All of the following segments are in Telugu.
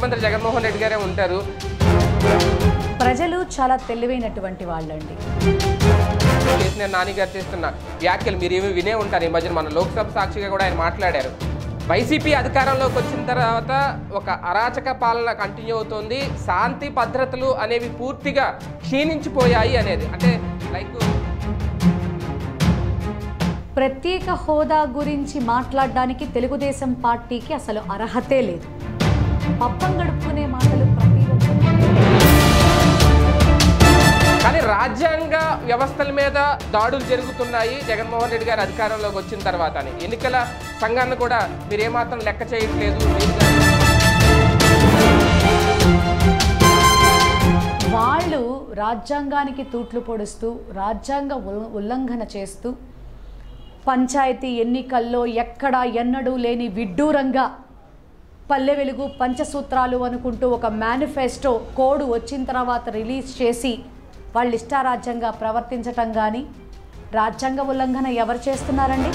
ముఖ్యమంత్రి జగన్మోహన్ రెడ్డి గారే ఉంటారు ప్రజలు చాలా తెలివైనటువంటి వాళ్ళండి కేసీఆర్ నాని గారు చేస్తున్న వ్యాఖ్యలు మీరు ఏమి వినే ఉంటారు ఈ మధ్యన మన లోక్సభ సాక్షిగా కూడా ఆయన మాట్లాడారు వైసీపీ అధికారంలోకి వచ్చిన తర్వాత ఒక అరాచక పాలన కంటిన్యూ అవుతోంది శాంతి భద్రతలు అనేవి పూర్తిగా క్షీణించిపోయాయి అనేది అంటే లైక్ ప్రత్యేక హోదా గురించి మాట్లాడడానికి తెలుగుదేశం పార్టీకి అసలు అర్హతే లేదు పప్పం గడుపుకునే మాటలు ప్రతి ఒక్కరు కానీ రాజ్యాంగ వ్యవస్థల మీద దాడులు జరుగుతున్నాయి జగన్మోహన్ రెడ్డి గారు అధికారంలోకి వచ్చిన తర్వాత ఎన్నికల సంఘాన్ని కూడా మీరు ఏమాత్రం లెక్క చేయట్లేదు మీరు కానీ వాళ్ళు రాజ్యాంగానికి తూట్లు పొడుస్తూ రాజ్యాంగ ఉల్- ఉల్లంఘన చేస్తూ పంచాయతీ ఎన్నికల్లో ఎక్కడా ఎన్నడూ లేని విడ్డూరంగా పల్లె వెలుగు పంచసూత్రాలు అనుకుంటూ ఒక మేనిఫెస్టో కోడ్ వచ్చిన తర్వాత రిలీజ్ చేసి వాళ్ళు ఇష్టారాజ్యంగా ప్రవర్తించటం కానీ రాజ్యాంగ ఉల్లంఘన ఎవరు చేస్తున్నారండి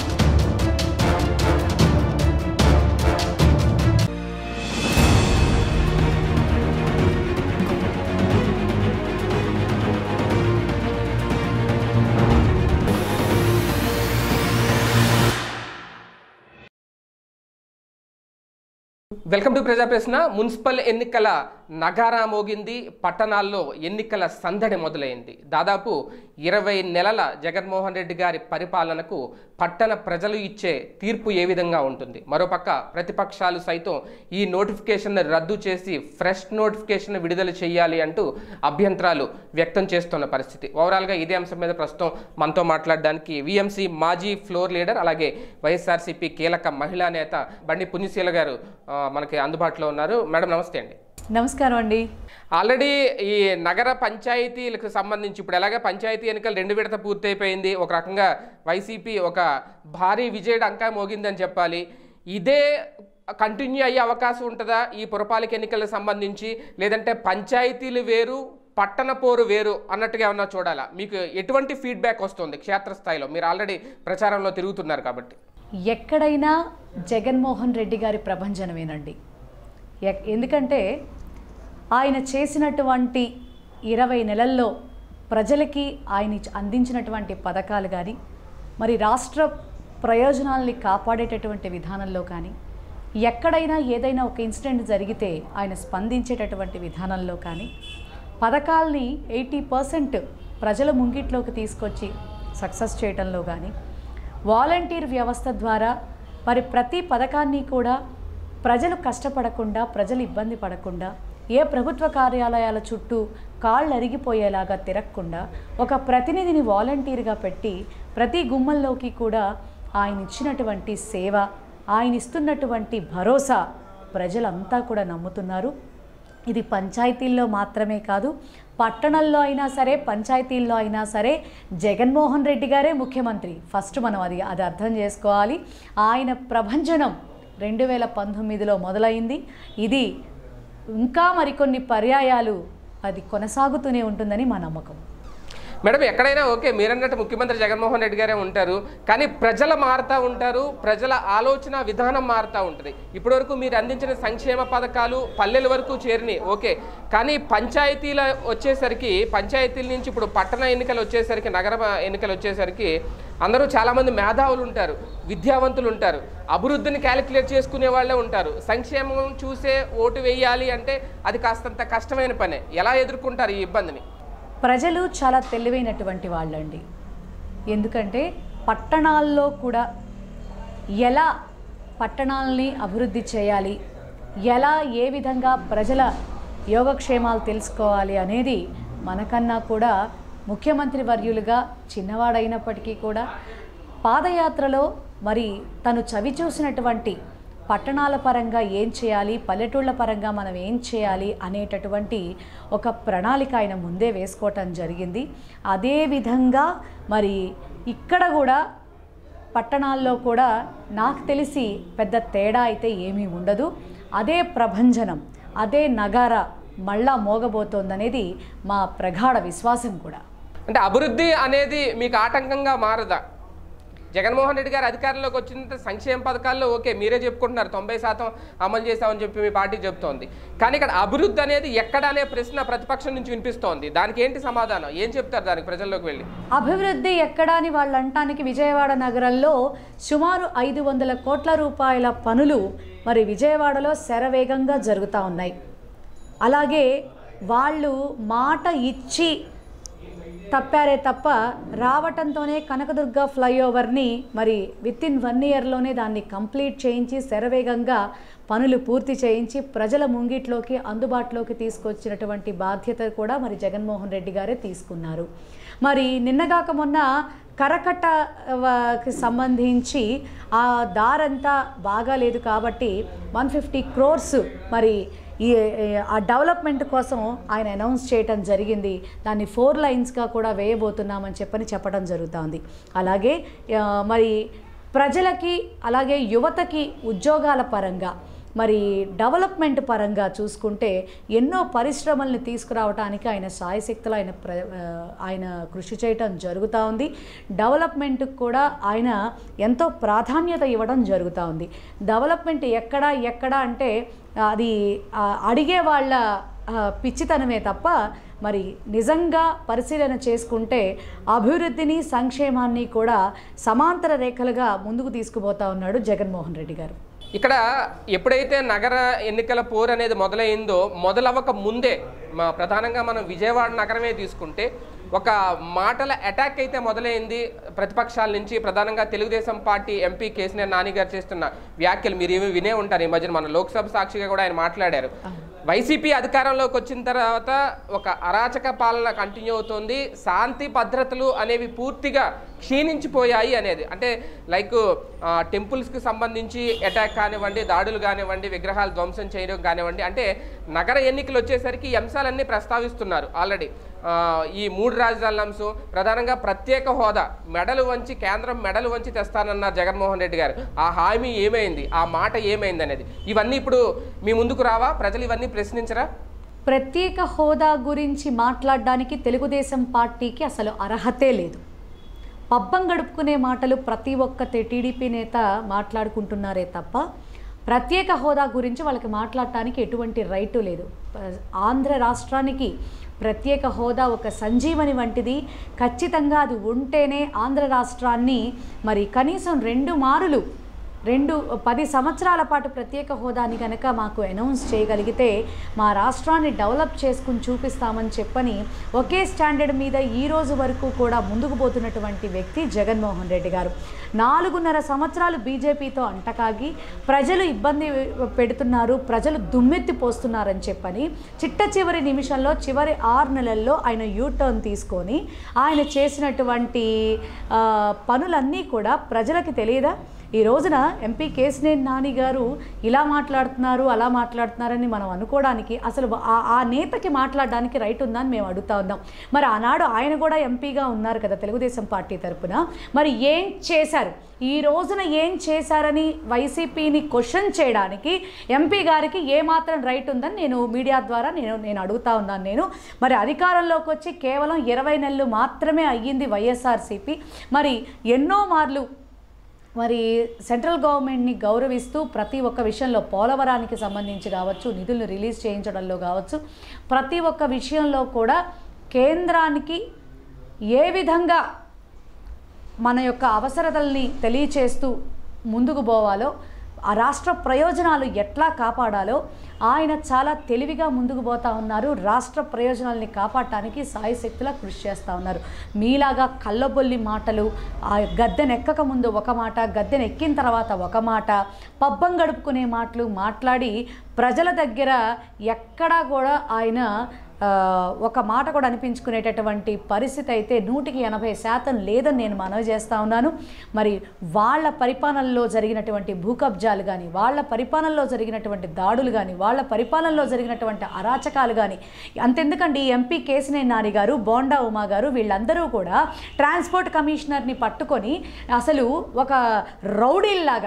వెల్కమ్ టు ప్రజా ప్రశ్న మున్సిపల్ ఎన్నికల నగారా మోగింది పట్టణాల్లో ఎన్నికల సందడి మొదలైంది దాదాపు ఇరవై నెలల జగన్మోహన్ రెడ్డి గారి పరిపాలనకు పట్టణ ప్రజలు ఇచ్చే తీర్పు ఏ విధంగా ఉంటుంది మరోపక్క ప్రతిపక్షాలు సైతం ఈ నోటిఫికేషన్ రద్దు చేసి ఫ్రెష్ నోటిఫికేషన్ విడుదల చేయాలి అంటూ అభ్యంతరాలు వ్యక్తం చేస్తున్న పరిస్థితి ఓవరాల్గా ఇదే అంశం మీద ప్రస్తుతం మనతో మాట్లాడడానికి విఎంసీ మాజీ ఫ్లోర్ లీడర్ అలాగే వైఎస్ఆర్సీపీ కీలక మహిళా నేత బండి పుణ్యశీల గారు ఆ, మనకి అందుబాటులో ఉన్నారు మేడం నమస్తే అండి నమస్కారం అండి ఆల్రెడీ ఈ నగర పంచాయతీలకు సంబంధించి ఇప్పుడు ఎలాగ పంచాయతీ ఎన్నికలు రెండు విడత పూర్తయిపోయింది ఒక రకంగా వైసీపీ ఒక భారీ విజయ డంకా మోగిందని చెప్పాలి ఇదే కంటిన్యూ అయ్యే అవకాశం ఉంటుందా ఈ పురపాలిక ఎన్నికలకు సంబంధించి లేదంటే పంచాయతీలు వేరు పట్టణ పోరు వేరు అన్నట్టుగా ఏమన్నా చూడాలా మీకు ఎటువంటి ఫీడ్బ్యాక్ వస్తుంది క్షేత్రస్థాయిలో మీరు ఆల్రెడీ ప్రచారంలో తిరుగుతున్నారు కాబట్టి ఎక్కడైనా జగన్మోహన్ రెడ్డి గారి ప్రభంజనమేనండి ఎక్- ఎందుకంటే ఆయన చేసినటువంటి ఇరవై నెలల్లో ప్రజలకి ఆయన ఇచ్- అందించినటువంటి పథకాలు కానీ మరి రాష్ట్ర ప్రయోజనాల్ని కాపాడేటటువంటి విధానంలో కానీ ఎక్కడైనా ఏదైనా ఒక ఇన్సిడెంట్ జరిగితే ఆయన స్పందించేటటువంటి విధానంలో కానీ పథకాల్ని ఎయిటీ పర్సెంట్ ప్రజల ముంగిట్లోకి తీసుకొచ్చి సక్సెస్ చేయడంలో కానీ వాలంటీర్ వ్యవస్థ ద్వారా మరి ప్రతి పథకాన్ని కూడా ప్రజలు కష్టపడకుండా ప్రజలు ఇబ్బంది పడకుండా ఏ ప్రభుత్వ కార్యాలయాల చుట్టూ కాళ్ళు అరిగిపోయేలాగా తిరగకుండా ఒక ప్రతినిధిని వాలంటీర్గా పెట్టి ప్రతి గుమ్మల్లోకి కూడా ఆయన ఇచ్చినటువంటి సేవ ఆయన ఇస్తున్నటువంటి భరోసా ప్రజలంతా కూడా నమ్ముతున్నారు ఇది పంచాయతీల్లో మాత్రమే కాదు పట్టణంలో అయినా సరే పంచాయతీల్లో అయినా సరే జగన్మోహన్ రెడ్డి గారే ముఖ్యమంత్రి ఫస్ట్ మనం అది అది అర్థం చేసుకోవాలి ఆయన ప్రభంజనం రెండు వేల పంతొమ్మిదిలో మొదలైంది ఇది ఇంకా మరికొన్ని పర్యాయాలు అది కొనసాగుతూనే ఉంటుందని మా నమ్మకం మేడం ఎక్కడైనా ఓకే మీరన్నట్టు ముఖ్యమంత్రి జగన్మోహన్ రెడ్డి గారే ఉంటారు కానీ ప్రజలు మారుతూ ఉంటారు ప్రజల ఆలోచన విధానం మారుతూ ఉంటుంది ఇప్పటివరకు మీరు అందించిన సంక్షేమ పథకాలు పల్లెల వరకు చేరినాయి ఓకే కానీ పంచాయతీల వచ్చేసరికి పంచాయతీల నుంచి ఇప్పుడు పట్టణ ఎన్నికలు వచ్చేసరికి నగర ఎన్నికలు వచ్చేసరికి అందరూ చాలామంది మేధావులు ఉంటారు విద్యావంతులు ఉంటారు అభివృద్ధిని క్యాలిక్యులేట్ చేసుకునే వాళ్ళే ఉంటారు సంక్షేమం చూసే ఓటు వేయాలి అంటే అది కాస్తంత కష్టమైన పనే ఎలా ఎదుర్కొంటారు ఈ ఇబ్బందిని ప్రజలు చాలా తెలివైనటువంటి వాళ్ళండి ఎందుకంటే పట్టణాల్లో కూడా ఎలా పట్టణాలని అభివృద్ధి చేయాలి ఎలా ఏ విధంగా ప్రజల యోగక్షేమాలు తెలుసుకోవాలి అనేది మనకన్నా కూడా ముఖ్యమంత్రి వర్యులుగా చిన్నవాడైనప్పటికీ కూడా పాదయాత్రలో మరి తను చవి చూసినటువంటి పట్టణాల పరంగా ఏం చేయాలి పల్లెటూళ్ళ పరంగా మనం ఏం చేయాలి అనేటటువంటి ఒక ప్రణాళిక ఆయన ముందే వేసుకోవటం జరిగింది అదేవిధంగా మరి ఇక్కడ కూడా పట్టణాల్లో కూడా నాకు తెలిసి పెద్ద తేడా అయితే ఏమీ ఉండదు అదే ప్రభంజనం అదే నగార మళ్ళా మోగబోతోందనేది మా ప్రగాఢ విశ్వాసం కూడా అంటే అభివృద్ధి అనేది మీకు ఆటంకంగా మారదా జగన్మోహన్ రెడ్డి గారు అధికారంలోకి వచ్చిన సంక్షేమ పథకాల్లో ఓకే మీరే చెప్పుకుంటున్నారు తొంభై శాతం అమలు చేశామని చెప్పి మీ పార్టీ చెప్తోంది కానీ ఇక్కడ అభివృద్ధి అనేది ఎక్కడ అనే ప్రశ్న ప్రతిపక్షం నుంచి వినిపిస్తోంది దానికి ఏంటి సమాధానం ఏం చెప్తారు దానికి ప్రజల్లోకి వెళ్ళి అభివృద్ధి ఎక్కడా అని వాళ్ళు అంటానికి విజయవాడ నగరంలో సుమారు ఐదు వందల కోట్ల రూపాయల పనులు మరి విజయవాడలో శరవేగంగా జరుగుతూ ఉన్నాయి అలాగే వాళ్ళు మాట ఇచ్చి తప్పారే తప్ప రావటంతోనే కనకదుర్గ ఫ్లైఓవర్ని మరి విత్ ఇన్ వన్ ఇయర్లోనే దాన్ని కంప్లీట్ చేయించి శరవేగంగా పనులు పూర్తి చేయించి ప్రజల ముంగిట్లోకి అందుబాటులోకి తీసుకొచ్చినటువంటి బాధ్యత కూడా మరి జగన్మోహన్ రెడ్డి గారే తీసుకున్నారు మరి నిన్నగాక మొన్న కరకట్ట వ- కి సంబంధించి ఆ దారంతా బాగాలేదు కాబట్టి వన్ ఫిఫ్టీ క్రోర్స్ మరి ఈ ఆ డెవలప్మెంట్ కోసం ఆయన అనౌన్స్ చేయటం జరిగింది దాన్ని ఫోర్ లైన్స్గా కూడా వేయబోతున్నామని చెప్పని చెప్పడం జరుగుతోంది అలాగే ఆ, మరి ప్రజలకి అలాగే యువతకి ఉద్యోగాల పరంగా మరి డెవలప్మెంట్ పరంగా చూసుకుంటే ఎన్నో పరిశ్రమల్ని తీసుకురావడానికి ఆయన సాయశక్తులు ఆయన ప్ర ఆ, ఆయన కృషి చేయటం జరుగుతూ ఉంది డెవలప్మెంట్కి కూడా ఆయన ఎంతో ప్రాధాన్యత ఇవ్వడం జరుగుతూ ఉంది డెవలప్మెంట్ ఎక్కడ ఎక్కడ అంటే అది ఆ, అడిగే వాళ్ళ ఆ, పిచ్చితనమే తప్ప మరి నిజంగా పరిశీలన చేసుకుంటే అభివృద్ధిని సంక్షేమాన్ని కూడా సమాంతర రేఖలుగా ముందుకు తీసుకుపోతా ఉన్నాడు జగన్మోహన్ రెడ్డి గారు ఇక్కడ ఎప్పుడైతే నగర ఎన్నికల పోరు అనేది మొదలైందో మొదలవ్వక ముందే మా ప్రధానంగా మనం విజయవాడ నగరమే తీసుకుంటే ఒక మాటల అటాక్ అయితే మొదలైంది ప్రతిపక్షాల నుంచి ప్రధానంగా Telugu Desam party MP KCR Nani garu చేస్తున్న వ్యాఖ్యలు మీరు ఏమి వినే ఉంటారు ఈ మధ్యన మన లోక్సభ సాక్షిగా కూడా ఆయన మాట్లాడారు వైసీపీ అధికారంలోకి వచ్చిన తర్వాత ఒక అరాచక పాలన కంటిన్యూ అవుతుంది శాంతి భద్రతలు అనేవి పూర్తిగా క్షీణించిపోయాయి అనేది అంటే లైక్ టెంపుల్స్కి సంబంధించి అటాక్ కానివ్వండి దాడులు కానివ్వండి విగ్రహాలు ధ్వంసం చేయడం కానివ్వండి అంటే నగర ఎన్నికలు వచ్చేసరికి ఈ అంశాలన్నీ ప్రస్తావిస్తున్నారు ఆల్రెడీ ఈ మూడు రాజధానుల అంశం ప్రధానంగా ప్రత్యేక హోదా మెడలు వంచి కేంద్రం మెడలు వంచి తెస్తానన్నారు జగన్మోహన్ రెడ్డి గారు ఆ హామీ ఏమైంది ఆ మాట ఏమైంది అనేది ఇవన్నీ ఇప్పుడు మీ ముందుకు రావా ప్రజలు ఇవన్నీ ప్రశ్నించరా ప్రత్యేక హోదా గురించి మాట్లాడడానికి తెలుగుదేశం పార్టీకి అసలు అర్హతే లేదు పబ్బం గడుపుకునే మాటలు ప్రతి ఒక్క తే- టీడీపీ నేత మాట్లాడుకుంటున్నారే తప్ప ప్రత్యేక హోదా గురించి వాళ్ళకి మాట్లాడటానికి ఎటువంటి రైటు లేదు ప- ఆంధ్ర రాష్ట్రానికి ప్రత్యేక హోదా ఒక సంజీవని వంటిది ఖచ్చితంగా అది ఉంటేనే ఆంధ్ర రాష్ట్రాన్ని మరి కనీసం రెండు మారులు రెండు పది సంవత్సరాల పాటు ప్రత్యేక హోదాని కనుక మాకు అనౌన్స్ చేయగలిగితే మా రాష్ట్రాన్ని డెవలప్ చేసుకుని చూపిస్తామని చెప్పని ఒకే స్టాండర్డ్ మీద ఈ రోజు వరకు కూడా ముందుకు పోతున్నటువంటి వ్యక్తి జగన్మోహన్ రెడ్డి గారు నాలుగున్నర సంవత్సరాలు బీజేపీతో అంటకాగి ప్రజలు ఇబ్బంది పెడుతున్నారు ప్రజలు దుమ్మెత్తి పోస్తున్నారని చెప్పని చిట్ట చివరి నిమిషంలో చివరి ఆరు నెలల్లో ఆయన యూ టర్న్ తీసుకొని ఆయన చేసినటువంటి ఆ, పనులన్నీ కూడా ప్రజలకి తెలియదా ఈ రోజున ఎంపీ కేసినేని నాని గారు ఇలా మాట్లాడుతున్నారు అలా మాట్లాడుతున్నారని మనం అనుకోవడానికి అసలు ఆ ఆ నేతకి మాట్లాడడానికి రైట్ ఉందని మేము అడుగుతా ఉన్నాం మరి ఆనాడు ఆయన కూడా ఎంపీగా ఉన్నారు కదా తెలుగుదేశం పార్టీ తరపున మరి ఏం చేశారు ఈ రోజున ఏం చేశారని వైసీపీని క్వశ్చన్ చేయడానికి ఎంపీ గారికి ఏమాత్రం రైట్ ఉందని నేను మీడియా ద్వారా నేను నేను అడుగుతా ఉన్నాను నేను మరి అధికారంలోకి వచ్చి కేవలం ఇరవై నెలలు మాత్రమే అయ్యింది వైఎస్ఆర్సీపీ మరి ఎన్నో మార్లు మరి సెంట్రల్ గవర్నమెంట్ని గౌరవిస్తూ ప్రతి ఒక్క విషయంలో పోలవరానికి సంబంధించి కావచ్చు నిధులను రిలీజ్ చేయించడంలో కావచ్చు ప్రతి ఒక్క విషయంలో కూడా కేంద్రానికి ఏ విధంగా మన యొక్క అవసరతల్ని తెలియచేస్తూ ముందుకు పోవాలో ఆ రాష్ట్ర ప్రయోజనాలు ఎట్లా కాపాడాలో ఆయన చాలా తెలివిగా ముందుకు పోతా ఉన్నారు రాష్ట్ర ప్రయోజనాల్ని కాపాడటానికి సాయశక్తులా కృషి చేస్తూ ఉన్నారు మీలాగా కళ్ళబొల్లి మాటలు ఆ గద్దెనెక్కక ముందు ఒక మాట గద్దెనెక్కిన తర్వాత ఒక మాట పబ్బం గడుపుకునే మాటలు మాట్లాడి ప్రజల దగ్గర ఎక్కడా కూడా ఆయన ఆ, ఒక మాట కూడా అనిపించుకునేటటువంటి పరిస్థితి అయితే నూటికి ఎనభై శాతం లేదని నేను మనవి చేస్తా ఉన్నాను మరి వాళ్ళ పరిపాలనలో జరిగినటువంటి భూకబ్జాలు కానీ వాళ్ళ పరిపాలనలో జరిగినటువంటి దాడులు కానీ వాళ్ళ పరిపాలనలో జరిగినటువంటి అరాచకాలు కానీ అంతెందుకండి ఎంపీ కేసినేని నాని గారు బోండా ఉమా గారు వీళ్ళందరూ కూడా ట్రాన్స్పోర్ట్ కమిషనర్ని పట్టుకొని అసలు ఒక రౌడీల్లాగా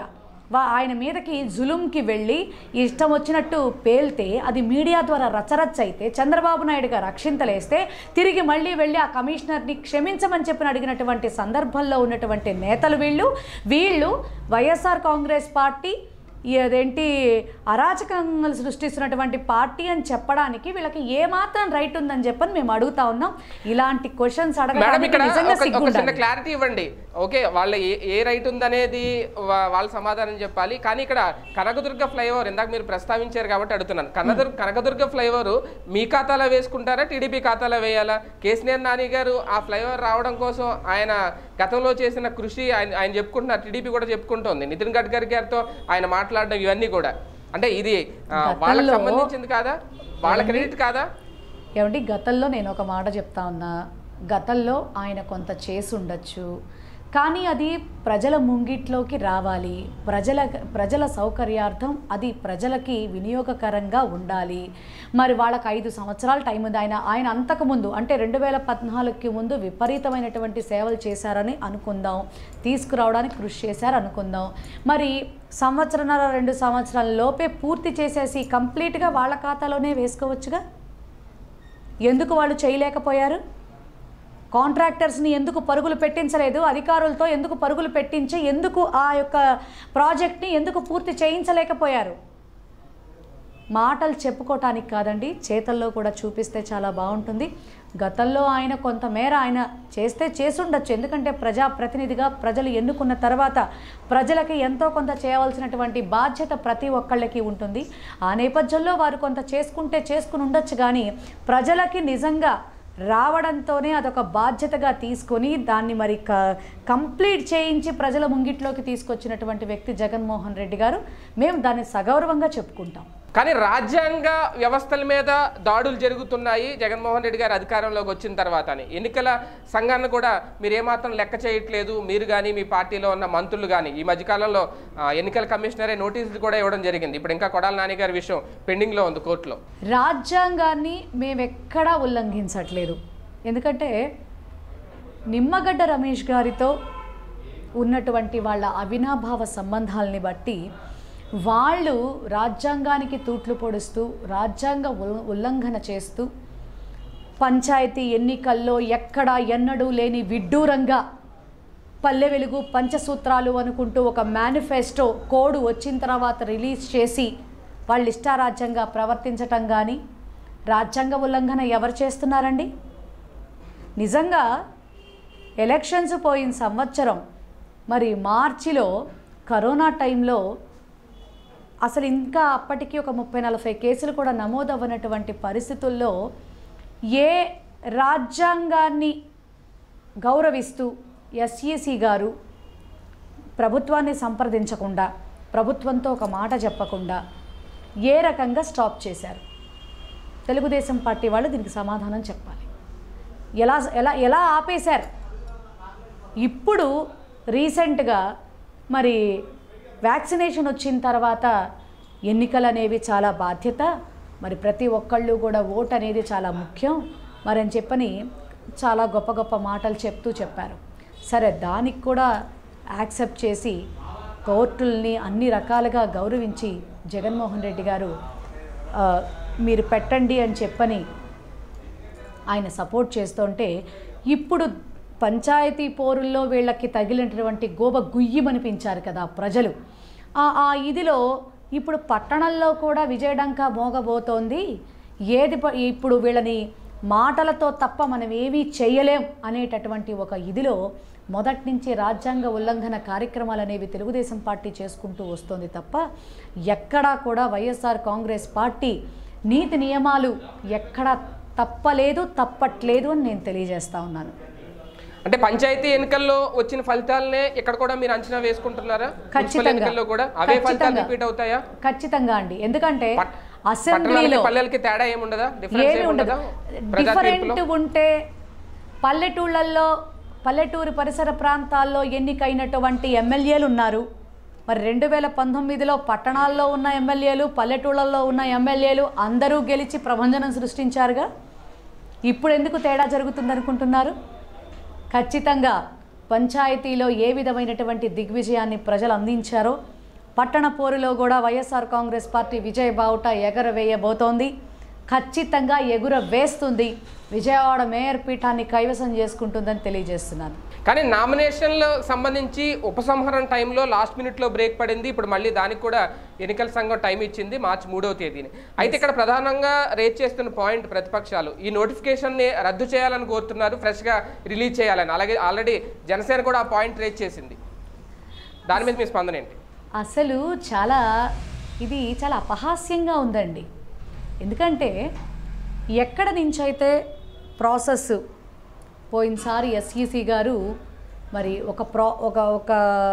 వా- ఆయన మీదకి జులుంకి వెళ్ళి ఇష్టం వచ్చినట్టు పేల్తే అది మీడియా ద్వారా రచరచ్చ అయితే చంద్రబాబు నాయుడు గారు అక్షింతలేస్తే తిరిగి మళ్ళీ వెళ్ళి ఆ కమిషనర్ని క్షమించమని చెప్పిన అడిగినటువంటి సందర్భంలో ఉన్నటువంటి నేతలు వీళ్ళు వీళ్ళు వైఎస్ఆర్ కాంగ్రెస్ పార్టీ ఈ అదేంటి అరాచకంగా సృష్టిస్తున్నటువంటి పార్టీ అని చెప్పడానికి వీళ్ళకి ఏమాత్రం రైట్ ఉందని చెప్పని మేము అడుగుతా ఉన్నాం ఇలాంటి క్వశ్చన్స్ మేడం అడగడానికి ఇక్కడ నిజంగా ఒక- ఒక చిన్న సిగ్గుండాలి క్లారిటీ ఇవ్వండి ఓకే వాళ్ళ ఏ ఏ రైట్ ఉందనేది వా- వాళ్ళ సమాధానం చెప్పాలి కానీ ఇక్కడ కనకదుర్గ ఫ్లైఓవర్ ఇందాక మీరు ప్రస్తావించారు కాబట్టి అడుగుతున్నాను కనదుర్గ కనకదుర్గ ఫ్లైఓవర్ మీ ఖాతాలో వేసుకుంటారా టీడీపీ ఖాతాలో వేయాలా కేసీఆర్ నాని గారు ఆ ఫ్లైఓవర్ రావడం కోసం ఆయన గతంలో చేసిన కృషి ఆయన ఆయన చెప్పుకుంటున్నారు టీడీపీ కూడా చెప్పుకుంటోంది నితిన్ గడ్కరీ గారితో ఆయన మాట్లాడడం ఇవన్నీ కూడా అంటే ఇది ఆ, వాళ్ళకి గతంలో- సంబంధించింది కాదా వాళ్ళ క్రెడిట్ కాదా ఏమండి గతంలో నేను ఒక మాట చెప్తా ఉన్నా గతంలో ఆయన కొంత చేసి ఉండొచ్చు కానీ అది ప్రజల ముంగిట్లోకి రావాలి ప్రజల ప్రజల సౌకర్యార్థం అది ప్రజలకి వినియోగకరంగా ఉండాలి మరి వాళ్ళకి ఐదు సంవత్సరాల టైం ఉంది ఆయన ఆయన అంతకుముందు అంటే రెండు వేల పద్నాలుగుకి ముందు విపరీతమైనటువంటి సేవలు చేశారని అనుకుందాం తీసుకురావడానికి కృషి చేశారు అనుకుందాం మరి సంవత్సరన్నర రెండు సంవత్సరాల లోపే పూర్తి చేసేసి కంప్లీట్గా వాళ్ళ ఖాతాలోనే వేసుకోవచ్చుగా ఎందుకు వాళ్ళు చేయలేకపోయారు కాంట్రాక్టర్స్ని ఎందుకు పరుగులు పెట్టించలేదు అధికారులతో ఎందుకు పరుగులు పెట్టించి ఎందుకు ఆ యొక్క ప్రాజెక్ట్ని ఎందుకు పూర్తి చేయించలేకపోయారు మాటలు చెప్పుకోవటానికి కాదండి చేతల్లో కూడా చూపిస్తే చాలా బాగుంటుంది గతంలో ఆయన కొంతమేర ఆయన చేస్తే చేసుండొచ్చు ఎందుకంటే ప్రజాప్రతినిధిగా ప్రజలు ఎన్నుకున్న తర్వాత ప్రజలకి ఎంతో కొంత చేయవలసినటువంటి బాధ్యత ప్రతి ఒక్కళ్ళకి ఉంటుంది ఆ నేపథ్యంలో వారు కొంత చేసుకుంటే చేసుకుని ఉండొచ్చు కానీ ప్రజలకి నిజంగా రావడంతోనే అదొక బాధ్యతగా తీసుకొని దాన్ని మరి క కంప్లీట్ చేయించి ప్రజల ముంగిట్లోకి తీసుకొచ్చినటువంటి వ్యక్తి జగన్మోహన్ రెడ్డి గారు మేము దాన్ని సగౌరవంగా చెప్పుకుంటాం కానీ రాజ్యాంగ వ్యవస్థల మీద దాడులు జరుగుతున్నాయి జగన్మోహన్ రెడ్డి గారు అధికారంలోకి వచ్చిన తర్వాత అని ఎన్నికల సంఘాన్ని కూడా మీరు ఏమాత్రం లెక్క చేయట్లేదు మీరు కానీ మీ పార్టీలో ఉన్న మంత్రులు కానీ ఈ మధ్యకాలంలో ఆ, ఎన్నికల కమిషనరే నోటీసులు కూడా ఇవ్వడం జరిగింది ఇప్పుడు ఇంకా కొడాల నాని గారి విషయం పెండింగ్లో ఉంది కోర్టులో రాజ్యాంగాన్ని మేమెక్కడా ఉల్లంఘించట్లేదు ఎందుకంటే నిమ్మగడ్డ రమేష్ గారితో ఉన్నటువంటి వాళ్ళ అవినాభావ సంబంధాలని బట్టి వాళ్ళు రాజ్యాంగానికి తూట్లు పొడుస్తూ రాజ్యాంగ ఉల్- ఉల్లంఘన చేస్తూ పంచాయతీ ఎన్నికల్లో ఎక్కడా ఎన్నడూ లేని విడ్డూరంగా పల్లె వెలుగు పంచసూత్రాలు అనుకుంటూ ఒక మేనిఫెస్టో కోడ్ వచ్చిన తర్వాత రిలీజ్ చేసి వాళ్ళు ఇష్టారాజ్యంగా ప్రవర్తించటం కానీ రాజ్యాంగ ఉల్లంఘన ఎవరు చేస్తున్నారండి నిజంగా ఎలక్షన్స్ పోయిన సంవత్సరం మరి మార్చిలో కరోనా టైంలో అసలు ఇంకా అప్పటికి ఒక ముప్పై నలభై కేసులు కూడా నమోదవ్వనటువంటి పరిస్థితుల్లో ఏ రాజ్యాంగాన్ని గౌరవిస్తూ ఎస్ఈసి గారు ప్రభుత్వాన్ని సంప్రదించకుండా ప్రభుత్వంతో ఒక మాట చెప్పకుండా ఏ రకంగా స్టాప్ చేశారు తెలుగుదేశం పార్టీ వాళ్ళు దీనికి సమాధానం చెప్పాలి ఎలా ఎలా ఎలా ఆపేశారు ఇప్పుడు రీసెంట్గా మరి వ్యాక్సినేషన్ వచ్చిన తర్వాత ఎన్నికలు అనేవి చాలా బాధ్యత మరి ప్రతి ఒక్కళ్ళు కూడా ఓట్ అనేది చాలా ముఖ్యం మరి అని చెప్పని చాలా గొప్ప గొప్ప మాటలు చెప్తూ చెప్పారు సరే దానికి కూడా యాక్సెప్ట్ చేసి కోర్టుల్ని అన్ని రకాలుగా గౌరవించి జగన్మోహన్ రెడ్డి గారు ఆ, మీరు పెట్టండి అని చెప్పని ఆయన సపోర్ట్ చేస్తుంటే ఇప్పుడు పంచాయతీ పోరుల్లో వీళ్ళకి తగిలినటువంటి గోబ గుయ్యమనిపించారు కదా ప్రజలు ఆ ఆ ఇదిలో ఇప్పుడు పట్టణంలో కూడా విజయడంకా మోగబోతోంది ఏది ప- ఇప్పుడు వీళ్ళని మాటలతో తప్ప మనం ఏమీ చేయలేం అనేటటువంటి ఒక ఇదిలో మొదటి నుంచి రాజ్యాంగ ఉల్లంఘన కార్యక్రమాలు అనేవి తెలుగుదేశం పార్టీ చేసుకుంటూ వస్తుంది తప్ప ఎక్కడా కూడా వైఎస్ఆర్ కాంగ్రెస్ పార్టీ నీతి నియమాలు ఎక్కడా తప్పలేదు తప్పట్లేదు అని నేను తెలియజేస్తా ఉన్నాను అంటే పంచాయతీ ఎన్నికల్లో వచ్చిన ఫలితాలనే ఇక్కడ కూడా మీరు అంచనా వేసుకుంటున్నారా మున్సిపల్ ఖచ్చితంగా. ఎన్నికల్లో కూడా అవే ఫలితాలు ఖచ్చితంగా. రిపీట్ అవుతాయా ఖచ్చితంగా అండి ఎందుకంటే పట్- అసెంబ్లీలో పట్టణాలకి పల్లెలకి తేడా ఏముండదా డిఫరెన్స్ ఏమి ఉండదు ఏముండదా ప్రజా డిఫరెంట్ తీర్పులో ఉంటే పల్లెటూళ్ళల్లో పల్లెటూరు పరిసర ప్రాంతాల్లో ఎన్నికైనటువంటి ఎమ్మెల్యేలు ఉన్నారు మరి రెండు వేల పంతొమ్మిదిలో పట్టణాల్లో ఉన్న ఎమ్మెల్యేలు పల్లెటూళ్ళల్లో ఉన్న ఎమ్మెల్యేలు అందరూ గెలిచి ప్రభంజనం సృష్టించారుగా ఇప్పుడు ఎందుకు తేడా జరుగుతుంది అనుకుంటున్నారు ఖచ్చితంగా పంచాయతీలో ఏ విధమైనటువంటి దిగ్విజయాన్ని ప్రజలు అందించారో పట్టణ పోరులో కూడా వైఎస్ఆర్ కాంగ్రెస్ పార్టీ విజయ బావుట ఎగరవేయబోతోంది ఖచ్చితంగా ఎగుర వేస్తుంది విజయవాడ మేయర్ పీఠాన్ని కైవసం చేసుకుంటుందని తెలియజేస్తున్నాను కానీ నామినేషన్లో సంబంధించి ఉపసంహరణ టైంలో లాస్ట్ మినిట్లో బ్రేక్ పడింది ఇప్పుడు మళ్ళీ దానికి కూడా ఎన్నికల సంఘం టైం ఇచ్చింది మార్చి మూడవ తేదీని అయితే ఇక్కడ ప్రధానంగా రేట్ చేస్తున్న పాయింట్ ప్రతిపక్షాలు ఈ నోటిఫికేషన్ని రద్దు చేయాలని కోరుతున్నారు ఫ్రెష్గా రిలీజ్ చేయాలని అలాగే ఆల్రెడీ జనసేన కూడా ఆ పాయింట్ రేట్ చేసింది దాని మీద మీ స్పందన ఏంటి అసలు చాలా ఇది చాలా అపహాస్యంగా ఉందండి ఎందుకంటే ఎక్కడ నుంచైతే ప్రాసెస్ పోయినసారి ఎస్ఈసి గారు మరి ఒక ప్రో ఒక ఒక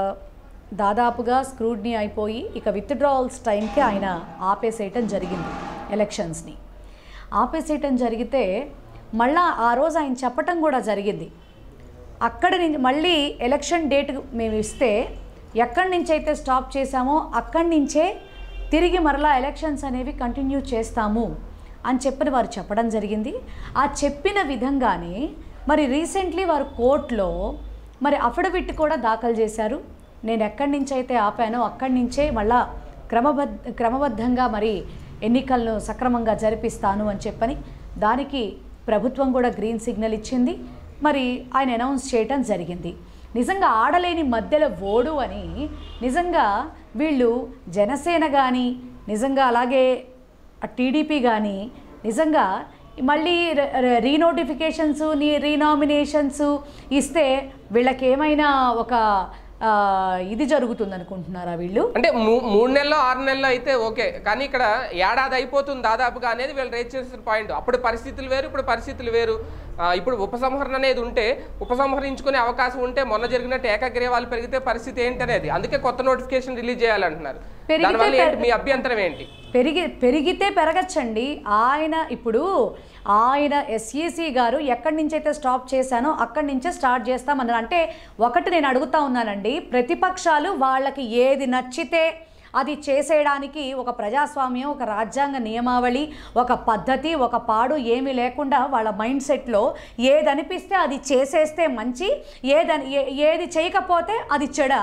దాదాపుగా స్క్రూడ్ని అయిపోయి ఇక విత్డ్రావల్స్ టైంకి ఆయన ఆపేసేయటం జరిగింది ఎలక్షన్స్ని ఆపేసేయటం జరిగితే మళ్ళా ఆ రోజు ఆయన చెప్పటం కూడా జరిగింది అక్కడ నుంచి మళ్ళీ ఎలక్షన్ డేట్ మేము ఇస్తే ఎక్కడి నుంచి అయితే స్టాప్ చేశామో అక్కడి నుంచే తిరిగి మరలా ఎలక్షన్స్ అనేవి కంటిన్యూ చేస్తాము అని చెప్పని వారు చెప్పడం జరిగింది ఆ చెప్పిన విధంగానే మరి రీసెంట్లీ వారు కోర్టులో మరి అఫిడవిట్ కూడా దాఖలు చేశారు నేను ఎక్కడి నుంచి అయితే ఆపానో అక్కడి నుంచే మళ్ళా క్రమబద్ధ క్రమబద్ధంగా మరి ఎన్నికలను సక్రమంగా జరిపిస్తాను అని చెప్పని దానికి ప్రభుత్వం కూడా గ్రీన్ సిగ్నల్ ఇచ్చింది మరి ఆయన అనౌన్స్ చేయటం జరిగింది నిజంగా ఆడలేని మధ్యలో ఓడు అని నిజంగా వీళ్ళు జనసేన కానీ నిజంగా అలాగే టీడీపీ కానీ నిజంగా మళ్ళీ రీనోటిఫికేషన్స్ నీ రీనామినేషన్స్ ఇస్తే వీళ్ళకి ఏమైనా ఒక ఆ, ఇది జరుగుతుంది అనుకుంటున్నారా వీళ్ళు అంటే మూ- మూడు నెలలు ఆరు నెలలు అయితే ఓకే కానీ ఇక్కడ ఏడాది అయిపోతుంది దాదాపుగా అనేది వీళ్ళు రేట్ చేసిన పాయింట్ అప్పుడు పరిస్థితులు వేరు ఇప్పుడు పరిస్థితులు వేరు ఆ, ఇప్పుడు ఉపసంహరణ అనేది ఉంటే ఉపసంహరించుకునే అవకాశం ఉంటే మొన్న జరిగినట్టు ఏకగ్రీవాలు పెరిగితే పరిస్థితి ఏంటి అనేది అందుకే కొత్త నోటిఫికేషన్ రిలీజ్ చేయాలంటున్నారు పెరిగితే దానివల్ల పె- ఏంటి మీ అభ్యంతరం ఏంటి పెరిగి పెరిగితే పెరగచ్చండి ఆయన ఇప్పుడు ఆయన ఎస్ఈసి గారు ఎక్కడి నుంచి అయితే స్టాప్ చేశానో అక్కడి నుంచే స్టార్ట్ చేస్తామన్నారు అంటే ఒకటి నేను అడుగుతా ఉన్నానండి ప్రతిపక్షాలు వాళ్ళకి ఏది నచ్చితే అది చేసేయడానికి ఒక ప్రజాస్వామ్యం ఒక రాజ్యాంగ నియమావళి ఒక పద్ధతి ఒక పాడు ఏమీ లేకుండా వాళ్ళ మైండ్ సెట్లో ఏది అనిపిస్తే అది చేసేస్తే మంచి ఏదని ఏ- ఏది చేయకపోతే అది చెడ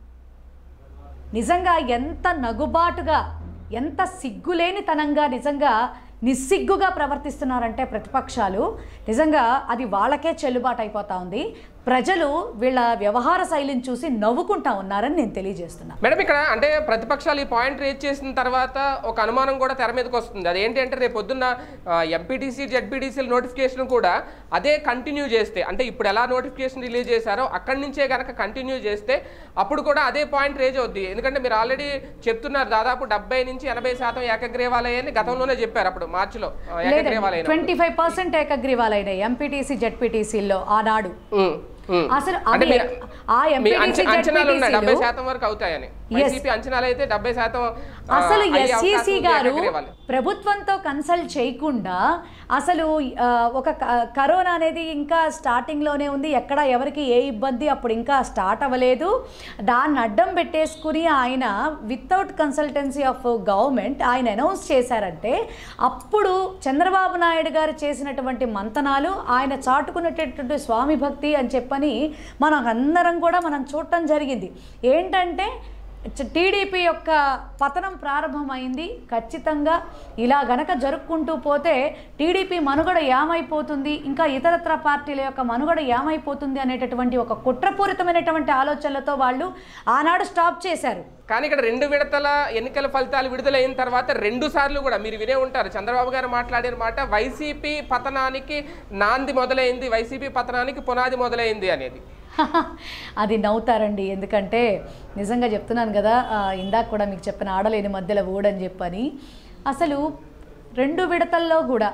నిజంగా ఎంత నగుబాటుగా ఎంత సిగ్గులేనితనంగా నిజంగా నిస్సిగ్గుగా ప్రవర్తిస్తున్నారంటే ప్రతిపక్షాలు నిజంగా అది వాళ్ళకే చెల్లుబాటు అయిపోతా ఉంది ప్రజలు వీళ్ళ వ్యవహార శైలిని చూసి నవ్వుకుంటా ఉన్నారని నేను తెలియజేస్తున్నా మేడం ఇక్కడ అంటే ప్రతిపక్షాలు ఈ పాయింట్ రేజ్ చేసిన తర్వాత ఒక అనుమానం కూడా తెర మీదకి వస్తుంది అదేంటి అంటే రేపు పొద్దున్న ఎంపీటీసీ జెడ్పీటీసీల నోటిఫికేషన్ కూడా అదే కంటిన్యూ చేస్తే అంటే ఇప్పుడు ఎలా నోటిఫికేషన్ రిలీజ్ చేశారో అక్కడి నుంచే కనుక కంటిన్యూ చేస్తే అప్పుడు కూడా అదే పాయింట్ రేజ్ అవుద్ది ఎందుకంటే మీరు ఆల్రెడీ చెప్తున్నారు దాదాపు డెబ్బై నుంచి ఎనభై శాతం ఏకగ్రీవాలయ్యని గతంలోనే చెప్పారు అప్పుడు మార్చిలో ఆ, ఏకగ్రీవాలైన ట్వంటీ ఫైవ్ పర్సెంట్ ఏకగ్రీవాలైనాయి ఎంపీటీసీ జెడ్పీటీసీల్లో ఆనాడు ఉమ్, ఉమ్. అసలు అంటే అవి మీరు- ఆ మీ ఎంపీటీసీ అంచ- అంచనాలు ఉన్నాయి డెబ్బై జెడ్పీటీసీలు శాతం వరకు అవుతాయని వైసీపీ అంచనాలు అయితే డెబ్బై శాతం ఆ, అసలు అయ్యే అవకాశం ఎస్ఈసి ఉంది గారు ఏకగ్రీవాలు. ప్రభుత్వంతో కన్సల్ట్ చేయకుండా అసలు ఆ, ఒక క- కరోనా అనేది ఇంకా స్టార్టింగ్లోనే ఉంది ఎక్కడ ఎవరికి ఏ ఇబ్బంది అప్పుడు ఇంకా స్టార్ట్ అవ్వలేదు దాన్ని అడ్డం పెట్టేసుకుని ఆయన వితౌట్ కన్సల్టెన్సీ ఆఫ్ గవర్నమెంట్ ఆయన అనౌన్స్ చేశారంటే అప్పుడు చంద్రబాబు నాయుడు గారు చేసినటువంటి మంతనాలు ఆయన చాటుకునేటటువంటి స్వామి భక్తి అని చెప్పని మనం అందరం కూడా మనం చూడటం జరిగింది ఏంటంటే చ- టీడీపీ యొక్క పతనం ప్రారంభమైంది ఖచ్చితంగా ఇలా గనక జరుపుకుంటూ పోతే టీడీపీ మనుగడ ఏమైపోతుంది ఇంకా ఇతరత్ర పార్టీల యొక్క మనుగడ ఏమైపోతుంది అనేటటువంటి ఒక కుట్రపూరితమైనటువంటి ఆలోచనలతో వాళ్ళు ఆనాడు స్టాప్ చేశారు కానీ ఇక్కడ రెండు విడతల ఎన్నికల ఫలితాలు విడుదలైన తర్వాత రెండు సార్లు కూడా మీరు వినే ఉంటారు చంద్రబాబు గారు మాట్లాడిన మాట వైసీపీ పతనానికి నాంది మొదలైంది వైసీపీ పతనానికి పునాది మొదలైంది అనేది అది నవ్వుతారండి ఎందుకంటే నిజంగా చెప్తున్నాను కదా ఆ, ఇందాక కూడా మీకు చెప్పిన ఆడలేని మధ్యలో ఊడని చెప్పని అసలు రెండు విడతల్లో కూడా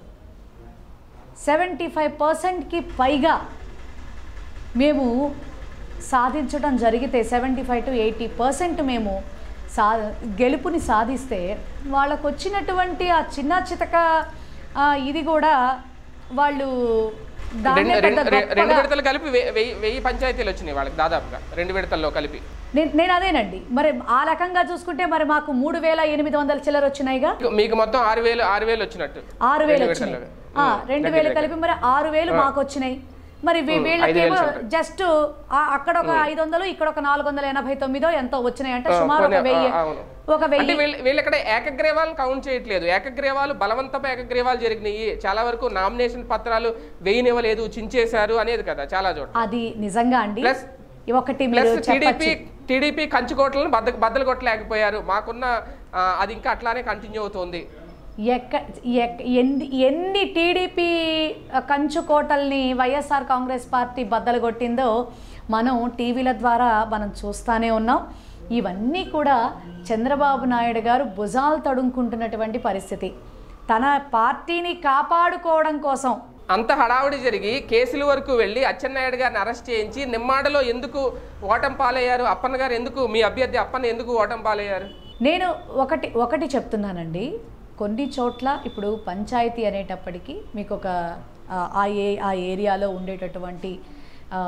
సెవెంటీ ఫైవ్ పర్సెంట్కి పైగా మేము సాధించడం జరిగితే seventy five to eighty percent మేము సా గెలుపుని సాధిస్తే వాళ్ళకు వచ్చినటువంటి ఆ చిన్న చితక ఆ, ఇది కూడా వాళ్ళు దాన్నే రెండు పెద్ద రెండు- రెండు గొప్పగా- విడతలు కలిపి వెయ్యి- వెయ్యి వెయ్యి పంచాయతీలు వచ్చినాయి వాళ్ళకి దాదాపుగా రెండు విడతల్లో కలిపి నేను నేను అదేనండి మరి ఆ రకంగా చూసుకుంటే మరి మాకు మూడు వేల ఎనిమిది వందల చిల్లర వచ్చినాయిగా మీకు- మీకు మొత్తం ఆరు వేలు ఆరు వేలు వచ్చినట్టు ఆరు వేలు రెండు వచ్చినాయి విడతల్లో. ఆ, ఉమ్, రెండు దగ్గర వేలు దగ్గర. కలిపి మరి ఆరు వేలు మాకు వచ్చినాయి మరి వీ- ఉమ్, వీళ్ళకేమో ఐదు వేలు చిల్లర. జస్ట్ అక్కడ ఒక ఐదు వందలు ఇక్కడ ఒక నాలుగు వందల ఎనభై తొమ్మిదో ఎంతో వచ్చినాయి అంటే ఆ, సుమారు ఒక కొన్ని- వెయ్యి ఆ, అవును. ఒక అంటే వెయ్యి వీళ్ళు వీళ్ళు ఇక్కడ ఏకగ్రీవాలు కౌంట్ చేయట్లేదు ఏకగ్రీవాలు బలవంతపు ఏకగ్రీవాలు జరిగినాయి చాలా వరకు నామినేషన్ పత్రాలు వేయనివ్వలేదు చించేశారు అనేది కదా చాలా చోట్ల అది నిజంగా అండి ప్లస్ ఒకటి ప్లస్ మీరు టీడీపీ చెప్పచ్చు టీడీపీ కంచుకోట్లను బద్ద బద్దలు కొట్టలేకపోయారు మాకున్న ఆ, అది ఇంకా అట్లానే కంటిన్యూ అవుతుంది ఎక్క ఎక్- ఎన్ని ఎన్ని టీడీపీ కంచు కోటల్ని వైఎస్ఆర్ కాంగ్రెస్ పార్టీ బద్దలు కొట్టిందో మనం టీవీల ద్వారా మనం చూస్తూనే ఉన్నాం ఇవన్నీ కూడా చంద్రబాబు నాయుడు గారు భుజాలు తడుముకుంటున్నటువంటి పరిస్థితి తన పార్టీని కాపాడుకోవడం కోసం అంత హడావుడి జరిగి కేసుల వరకు వెళ్ళి అచ్చెన్నాయుడు గారిని అరెస్ట్ చేయించి నిమ్మాడలో ఎందుకు ఓటం పాలయ్యారు అప్పన్న గారు ఎందుకు మీ అభ్యర్థి అప్పన్న ఎందుకు ఓటం పాలయ్యారు నేను ఒకటి ఒకటి చెప్తున్నానండి కొన్ని చోట్ల ఇప్పుడు పంచాయతీ అనేటప్పటికీ మీకు ఒక ఆ, ఆ ఏ ఆ ఏరియాలో ఉండేటటువంటి ఆ,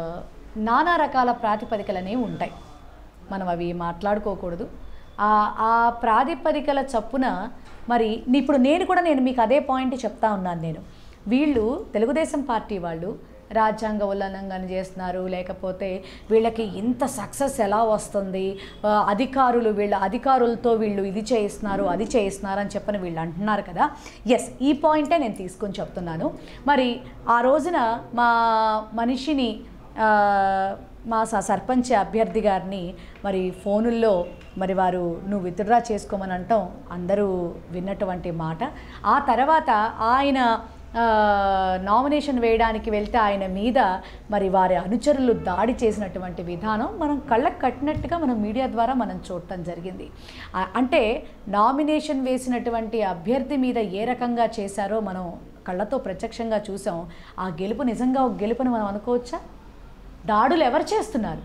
నానా రకాల ప్రాతిపదికలు అనేవి ఉంటాయి మనం అవి మాట్లాడుకోకూడదు ఆ ఆ ప్రాతిపదికల చప్పున మరి ఇప్పుడు నేను కూడా నేను మీకు అదే పాయింట్ చెప్తా ఉన్నాను నేను వీళ్ళు తెలుగుదేశం పార్టీ వాళ్ళు రాజ్యాంగ ఉల్లంఘన చేస్తున్నారు లేకపోతే వీళ్ళకి ఇంత సక్సెస్ ఎలా వస్తుంది ఆ, అధికారులు వీళ్ళ అధికారులతో వీళ్ళు ఇది చేయిస్తున్నారు అది చేయిస్తున్నారు అని చెప్పని వీళ్ళు అంటున్నారు కదా ఎస్ ఈ పాయింటే నేను తీసుకొని చెప్తున్నాను మరి ఆ రోజున మా మనిషిని ఆ, మా స- సర్పంచ్ అభ్యర్థి గారిని మరి ఫోనుల్లో మరి వారు నువ్వు విత్డ్రా చేసుకోమని అంటాం అందరూ విన్నటువంటి మాట ఆ తర్వాత ఆయన ఆ, నామినేషన్ వేయడానికి వెళ్తే ఆయన మీద మరి వారి అనుచరులు దాడి చేసినటువంటి విధానం మనం కళ్ళకు కట్టినట్టుగా మనం మీడియా ద్వారా మనం చూడటం జరిగింది ఆ, అంటే నామినేషన్ వేసినటువంటి అభ్యర్థి మీద ఏ రకంగా చేశారో మనం కళ్ళతో ప్రత్యక్షంగా చూసాం ఆ గెలుపు నిజంగా ఒక గెలుపుని మనం అనుకోవచ్చా దాడులు ఎవరు చేస్తున్నారు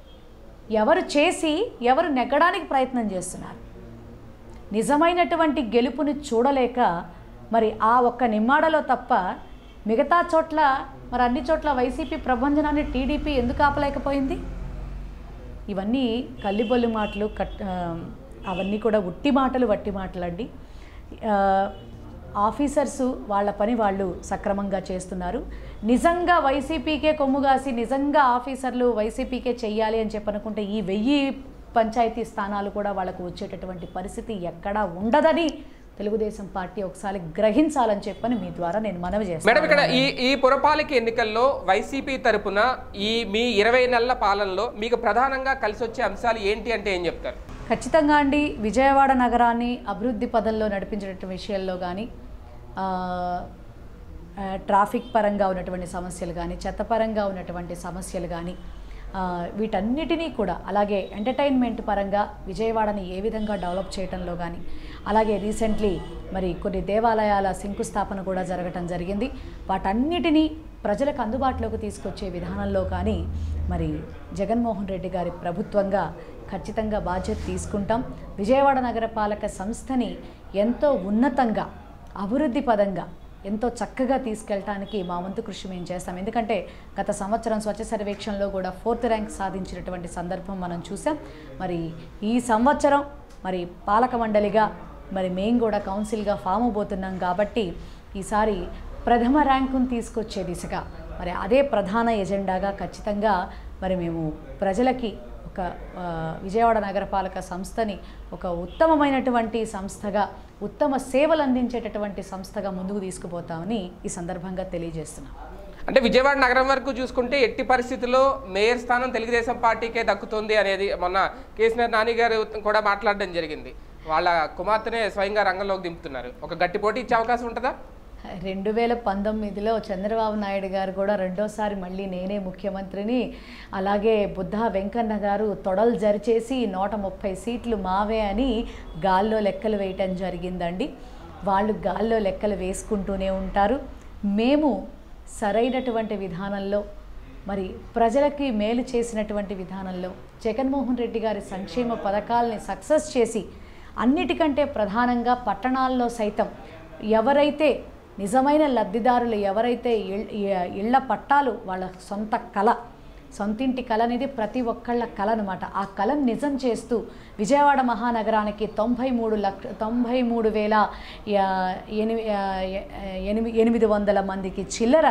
ఎవరు చేసి ఎవరు నెగ్గడానికి ప్రయత్నం చేస్తున్నారు నిజమైనటువంటి గెలుపుని చూడలేక మరి ఆ ఒక్క నిమ్మాడలో తప్ప మిగతా చోట్ల మరి అన్ని చోట్ల వైసీపీ ప్రభంజనాన్ని టీడీపీ ఎందుకు ఆపలేకపోయింది ఇవన్నీ కల్లిబొల్లి మాటలు కట్ ఆ, అవన్నీ కూడా ఉట్టి మాటలు వట్టి మాటలు అండి ఆ, ఆఫీసర్సు వాళ్ళ పని వాళ్ళు సక్రమంగా చేస్తున్నారు నిజంగా వైసీపీకే కొమ్ముగాసి నిజంగా ఆఫీసర్లు వైసీపీకే చెయ్యాలి అని చెప్పనుకుంటే ఈ వెయ్యి పంచాయతీ స్థానాలు కూడా వాళ్ళకు వచ్చేటటువంటి పరిస్థితి ఎక్కడా ఉండదని తెలుగుదేశం పార్టీ ఒకసారి గ్రహించాలని చెప్పని మీ ద్వారా నేను మనవి మేడం చేస్తాను ఇక్కడ ఈ ఈ పురపాలిక ఎన్నికల్లో వైసీపీ తరపున ఈ మీ ఇరవై నెలల పాలనలో మీకు ప్రధానంగా కలిసి వచ్చే అంశాలు ఏంటి అంటే ఏం చెప్తారు ఖచ్చితంగా అండి విజయవాడ నగరాన్ని అభివృద్ధి పదంలో నడిపించేట విషయాల్లో కానీ ఆ, ఆ, ట్రాఫిక్ పరంగా ఉన్నటువంటి సమస్యలు కానీ చెత్త పరంగా ఉన్నటువంటి సమస్యలు కానీ ఆ, వీటన్నిటినీ కూడా అలాగే ఎంటర్టైన్మెంట్ పరంగా విజయవాడని ఏ విధంగా డెవలప్ చేయడంలో కానీ అలాగే రీసెంట్లీ మరి కొన్ని దేవాలయాల శంకుస్థాపన కూడా జరగటం జరిగింది వాటన్నిటినీ ప్రజలకు అందుబాటులోకి తీసుకొచ్చే విధానంలో కానీ మరి జగన్మోహన్ రెడ్డి గారి ప్రభుత్వంగా ఖచ్చితంగా బాధ్యత తీసుకుంటాం విజయవాడ నగరపాలక సంస్థని ఎంతో ఉన్నతంగా అభివృద్ధి పదంగా ఎంతో చక్కగా తీసుకెళ్ళటానికి మా వంతు కృషి మేము చేస్తాం ఎందుకంటే గత సంవత్సరం స్వచ్ఛ సర్వేక్షణలో కూడా ఫోర్త్ ర్యాంక్ సాధించినటువంటి సందర్భం మనం చూసాం మరి ఈ సంవత్సరం మరి పాలక మండలిగా మరి మేము కూడా కౌన్సిల్గా ఫామ్ అవబోతున్నాం కాబట్టి ఈసారి ప్రథమ ర్యాంకును తీసుకొచ్చే దిశగా మరి అదే ప్రధాన ఎజెండాగా ఖచ్చితంగా మరి మేము ప్రజలకి ఒక ఆ, విజయవాడ నగరపాలక సంస్థని ఒక ఉత్తమమైనటువంటి సంస్థగా ఉత్తమ సేవలు అందించేటటువంటి సంస్థగా ముందుకు తీసుకుపోతామని ఈ సందర్భంగా తెలియజేస్తున్నాం అంటే విజయవాడ నగరం వరకు చూసుకుంటే ఎట్టి పరిస్థితుల్లో మేయర్ స్థానం తెలుగుదేశం పార్టీకే దక్కుతుంది అనేది మొన్న కేసీఆర్ నాని గారు కూడా మాట్లాడడం జరిగింది వాళ్ళ కుమార్తెనే స్వయంగా రంగంలోకి దింపుతున్నారు ఒక గట్టి పోటీ ఇచ్చే అవకాశం ఉంటుందా రెండు వేల పంతొమ్మిదిలో చంద్రబాబు నాయుడు గారు కూడా రెండోసారి మళ్ళీ నేనే ముఖ్యమంత్రిని అలాగే బుద్ధ వెంకన్న గారు తొడలు జరిచేసి నూట ముప్పై సీట్లు మావే అని గాల్లో లెక్కలు వేయటం జరిగిందండి వాళ్ళు గాల్లో లెక్కలు వేసుకుంటూనే ఉంటారు మేము సరైనటువంటి విధానంలో మరి ప్రజలకి మేలు చేసినటువంటి విధానంలో జగన్మోహన్ రెడ్డి గారి సంక్షేమ పథకాల్ని సక్సెస్ చేసి అన్నిటికంటే ప్రధానంగా పట్టణాల్లో సైతం ఎవరైతే నిజమైన లబ్ధిదారులు ఎవరైతే ఇళ్- ఇ- ఇళ్ల పట్టాలు వాళ్ళ సొంత కళ సొంతింటి కళ అనేది ప్రతి ఒక్కళ్ళ కళ అనమాట ఆ కళను నిజం చేస్తూ విజయవాడ మహానగరానికి తొంభై మూడు లక్ష తొంభై మూడు వేల యా- ఎనిమి యా- ఎనిమి ఎనిమిది వందల మందికి చిల్లర